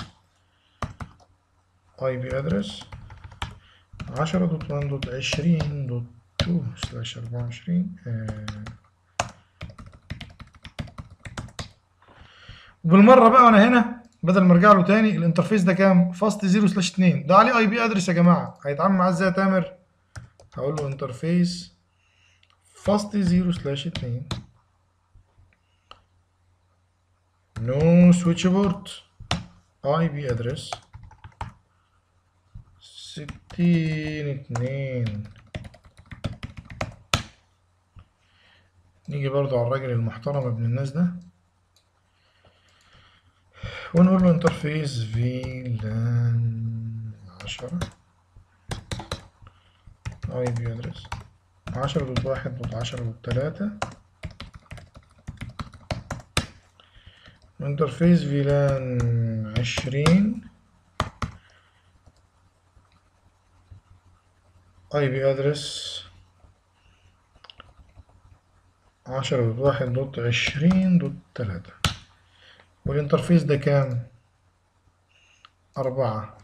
اي بي ادرس 10 دوت 1 دوت 20 دوت 2 سلاش 24 آه. وبالمره بقى وانا هنا بدل ما ارجع له تاني الانترفيس ده كام فاست 0 سلاش 2 ده عليه اي بي ادرس يا جماعه هيتعامل معاه ازاي يا تامر هقول له انترفيس فاست 0 سلاش 2 نو سويتش بورت اي بي ادرس ستين اتنين نيجي برضو على الراجل المحترم ابن الناس ده ونقول له انترفيس فيلان عشرة اي بي ادرس عشرة دوت واحد دوت عشرة دوت تلاتة انترفيس فيلان عشرين اي بي ادرس عشرة دوت واحد دوت عشرين دوت تلاتة والانترفيس ده كام أربعة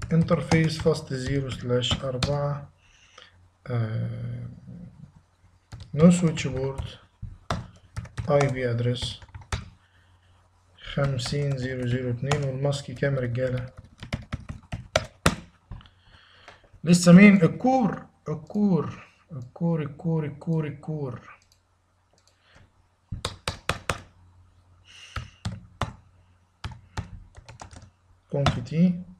انترفيس فاست زيرو سلاش أربعة آه، نو سويتش بورد اي بي ادرس خمسين زيرو زيرو اتنين والماسك كام رجالة لسه مين الكور الكور الكور الكور الكور الكور كونفتي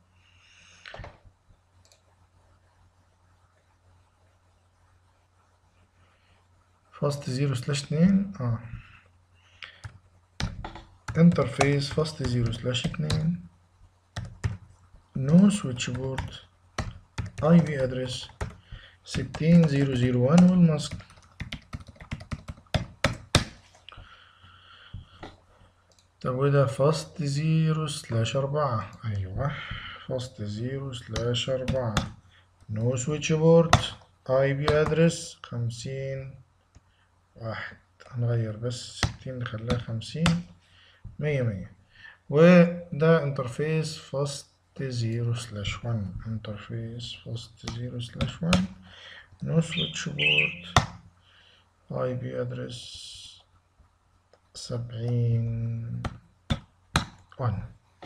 فاست زيرو سلاش اتنين اه انترفيس فاست زيرو سلاش اتنين نو سويتش بورد اي بي ادرس ستين زيرو زيرو وان والماسك طب وده فاست زيرو سلاش أربعة أيوة فاست زيرو سلاش أربعة نو سويتش بورد اي بي ادرس خمسين واحد هنغير بس ستين نخليها خمسين مية مية وده انترفيس فاست زيرو سلاش وان انترفيس فاست زيرو سلاش وان نو سويتش بورد اي بي ادرس سبعين وان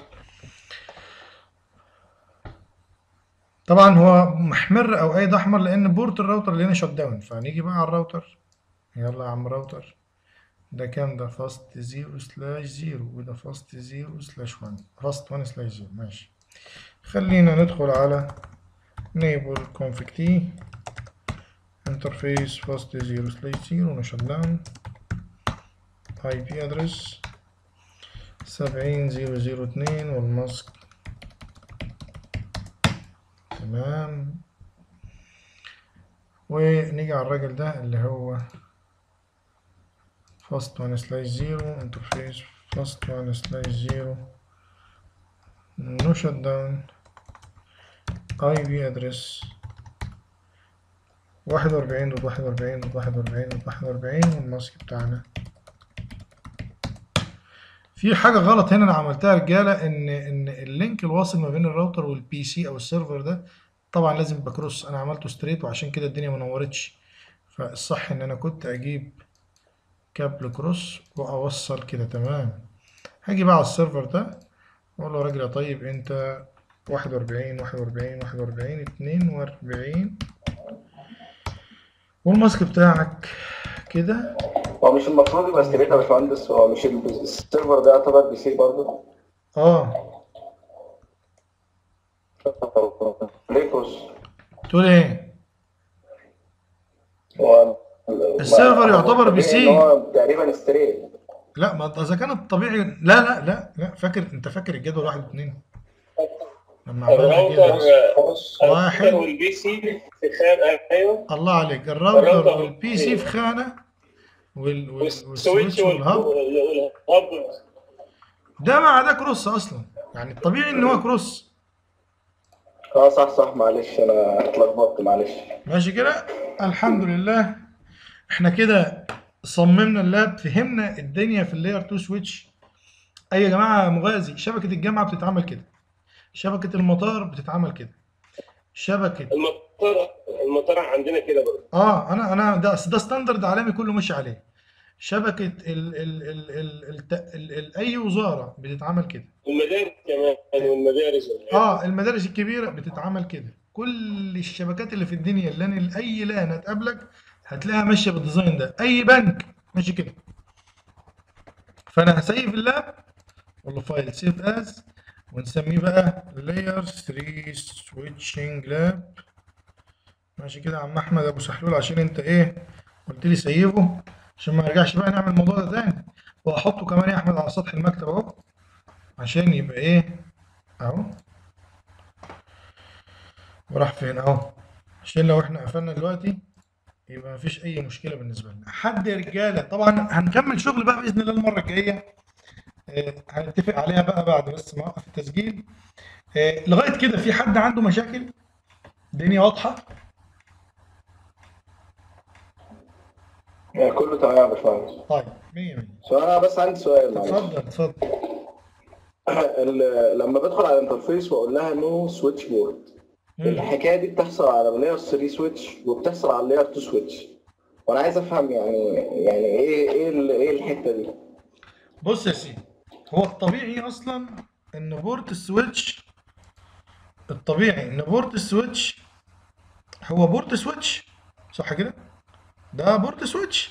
طبعا هو محمر او ايض احمر لان بورت الراوتر اللي هنا شت داون فهنيجي بقى على الراوتر يلا يا عم راوتر ده كام ده فاست زيرو سلاش زيرو وده فاست زيرو سلاش وان فاست وان سلاش زيرو ماشي خلينا ندخل على نيبل config تي انترفيس فاست زيرو سلاش زيرو نشت داون اي بي ادرس سبعين زيرو زيرو اتنين والماسك تمام ونيجي على الراجل ده اللي هو فاست وان سلاش زيرو انترفيس فاست وان سلاش زيرو نو شت داون اي بي ادرس واحد وأربعين دوت واحد وأربعين دوت واحد وأربعين دوت واحد وأربعين والماسك بتاعنا في حاجة غلط هنا أنا عملتها يا رجالة إن إن اللينك الواصل ما بين الراوتر والبي سي أو السيرفر ده طبعا لازم يبقى كروس أنا عملته ستريت وعشان كده الدنيا ما نورتش فالصح إن أنا كنت أجيب كابل كروس وأوصل كده تمام هاجي بقى على السيرفر ده أقول له يا راجل يا طيب أنت واحد وأربعين واحد وأربعين واحد وأربعين اتنين وأربعين والماسك بتاعك كده هو مش المفروض يبقى ستريت يا باشمهندس هو مش ال- السيرفر ده يعتبر بي سي برضه اه ليه كروس؟ تقول ايه هو السيرفر يعتبر بي سي. إن هو تقريبا ستريت لا ما اذا كان الطبيعي لا لا لا لا فاكر انت فاكر الجدول واحد واثنين لما عملنا الراوتر كده واحد. الراوتر والبي سي في خان ايوه الله عليك الراوتر الراوتر والبي سي في خانه وال... وال... والسويتش والسويتش والهاب والهب ده مع ده كروس اصلا يعني الطبيعي ان هو كروس اه صح صح معلش انا اتلخبطت معلش ماشي كده الحمد لله احنا كده صممنا اللاب فهمنا الدنيا في اللاير 2 سويتش اي يا جماعه مغازي شبكه الجامعه بتتعمل كده شبكه المطار بتتعمل كده شبكه المطار المطار عندنا كده برضه اه انا انا ده ده ستاندرد عالمي كله ماشي عليه شبكه ال ال ال ال ال ال ال اي وزاره بتتعمل كده والمدارس كمان والمدارس اه المدارس الكبيره بتتعمل كده كل الشبكات اللي في الدنيا اللي انا اي لان هتقابلك هتلاقيها ماشيه بالديزاين ده اي بنك ماشي كده فانا هسيف اللاب والله فايل سيف از ونسميه بقى لاير 3 سويتشنج لاب ماشي كده يا عم احمد ابو سحلول عشان انت ايه قلت لي سيفه عشان ما نرجعش بقى نعمل الموضوع ده تاني واحطه كمان يا احمد على سطح المكتب اهو عشان يبقى ايه اهو وراح فين اهو عشان لو احنا قفلنا دلوقتي يبقى مفيش اي مشكله بالنسبه لنا حد يا رجاله طبعا هنكمل شغل بقى باذن الله المره الجايه آه، هنتفق عليها بقى بعد بس ما اوقف التسجيل آه، لغايه كده في حد عنده مشاكل الدنيا واضحه يعني كله تمام يا باشمهندس طيب 100 100 بس انا بس عندي سؤال معلش اتفضل اتفضل ال- لما بدخل على الانترفيس واقول لها نو سويتش بورد مم. الحكايه دي بتحصل على لاير 3 سويتش وبتحصل على لاير 2 سويتش وانا عايز افهم يعني يعني ايه ايه ال- ايه الحته دي بص يا سيدي هو الطبيعي اصلا ان بورت السويتش الطبيعي ان بورت السويتش هو بورت سويتش صح كده ده بورت سويتش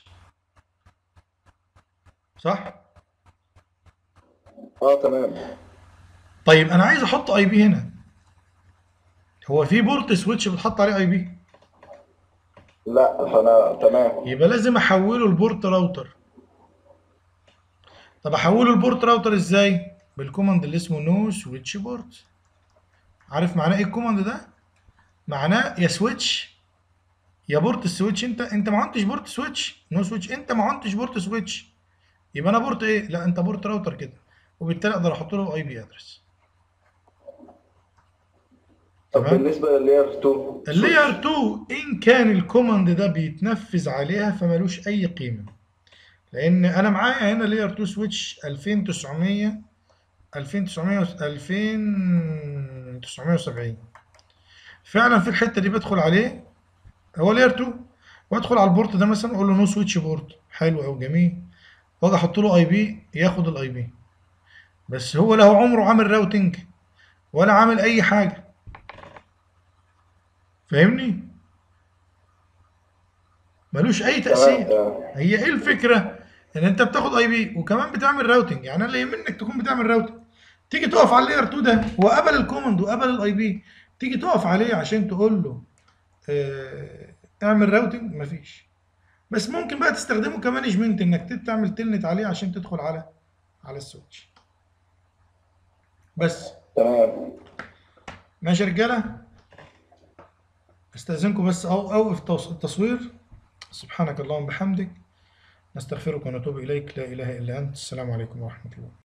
صح اه تمام طيب انا عايز احط اي بي هنا هو في بورت سويتش بتحط عليه اي بي لا فانا تمام يبقى لازم احوله لبورت راوتر طب احوله لبورت راوتر ازاي بالكوماند اللي اسمه نو سويتش بورت عارف معناه ايه الكوماند ده معناه يا سويتش يا بورت السويتش انت انت ما عندش بورت سويتش نو سويتش انت ما عندش بورت سويتش يبقى انا بورت ايه لا انت بورت راوتر كده وبالتالي اقدر احط له اي بي ادرس طب تمام. بالنسبه للاير 2 اللاير 2 ان كان الكوماند ده بيتنفذ عليها فمالوش اي قيمه لان انا معايا هنا لاير 2 سويتش 2900 2900 2970 فعلا في الحته دي بدخل عليه هو لاير 2 وادخل على البورت ده مثلا اقول له نو سويتش بورت حلو او جميل واجي احط له اي بي ياخد الاي بي بس هو لا هو عمره عامل راوتنج ولا عامل اي حاجه فاهمني ملوش اي تمام تاثير تمام هي ايه الفكره ان انت بتاخد اي بي وكمان بتعمل راوتنج يعني انا اللي يهمني انك تكون بتعمل راوتنج تيجي تقف على اللاير 2 ده هو قبل الكوماند وقبل الاي بي تيجي تقف عليه عشان تقول له اه اعمل راوتنج مفيش بس ممكن بقى تستخدمه كمانجمنت انك ت- تعمل تلنت عليه عشان تدخل على على السويتش بس تمام ماشي يا رجاله استاذنكم بس أو اوقف التص- التصوير سبحانك اللهم بحمدك نستغفرك ونتوب اليك لا اله الا انت السلام عليكم ورحمه الله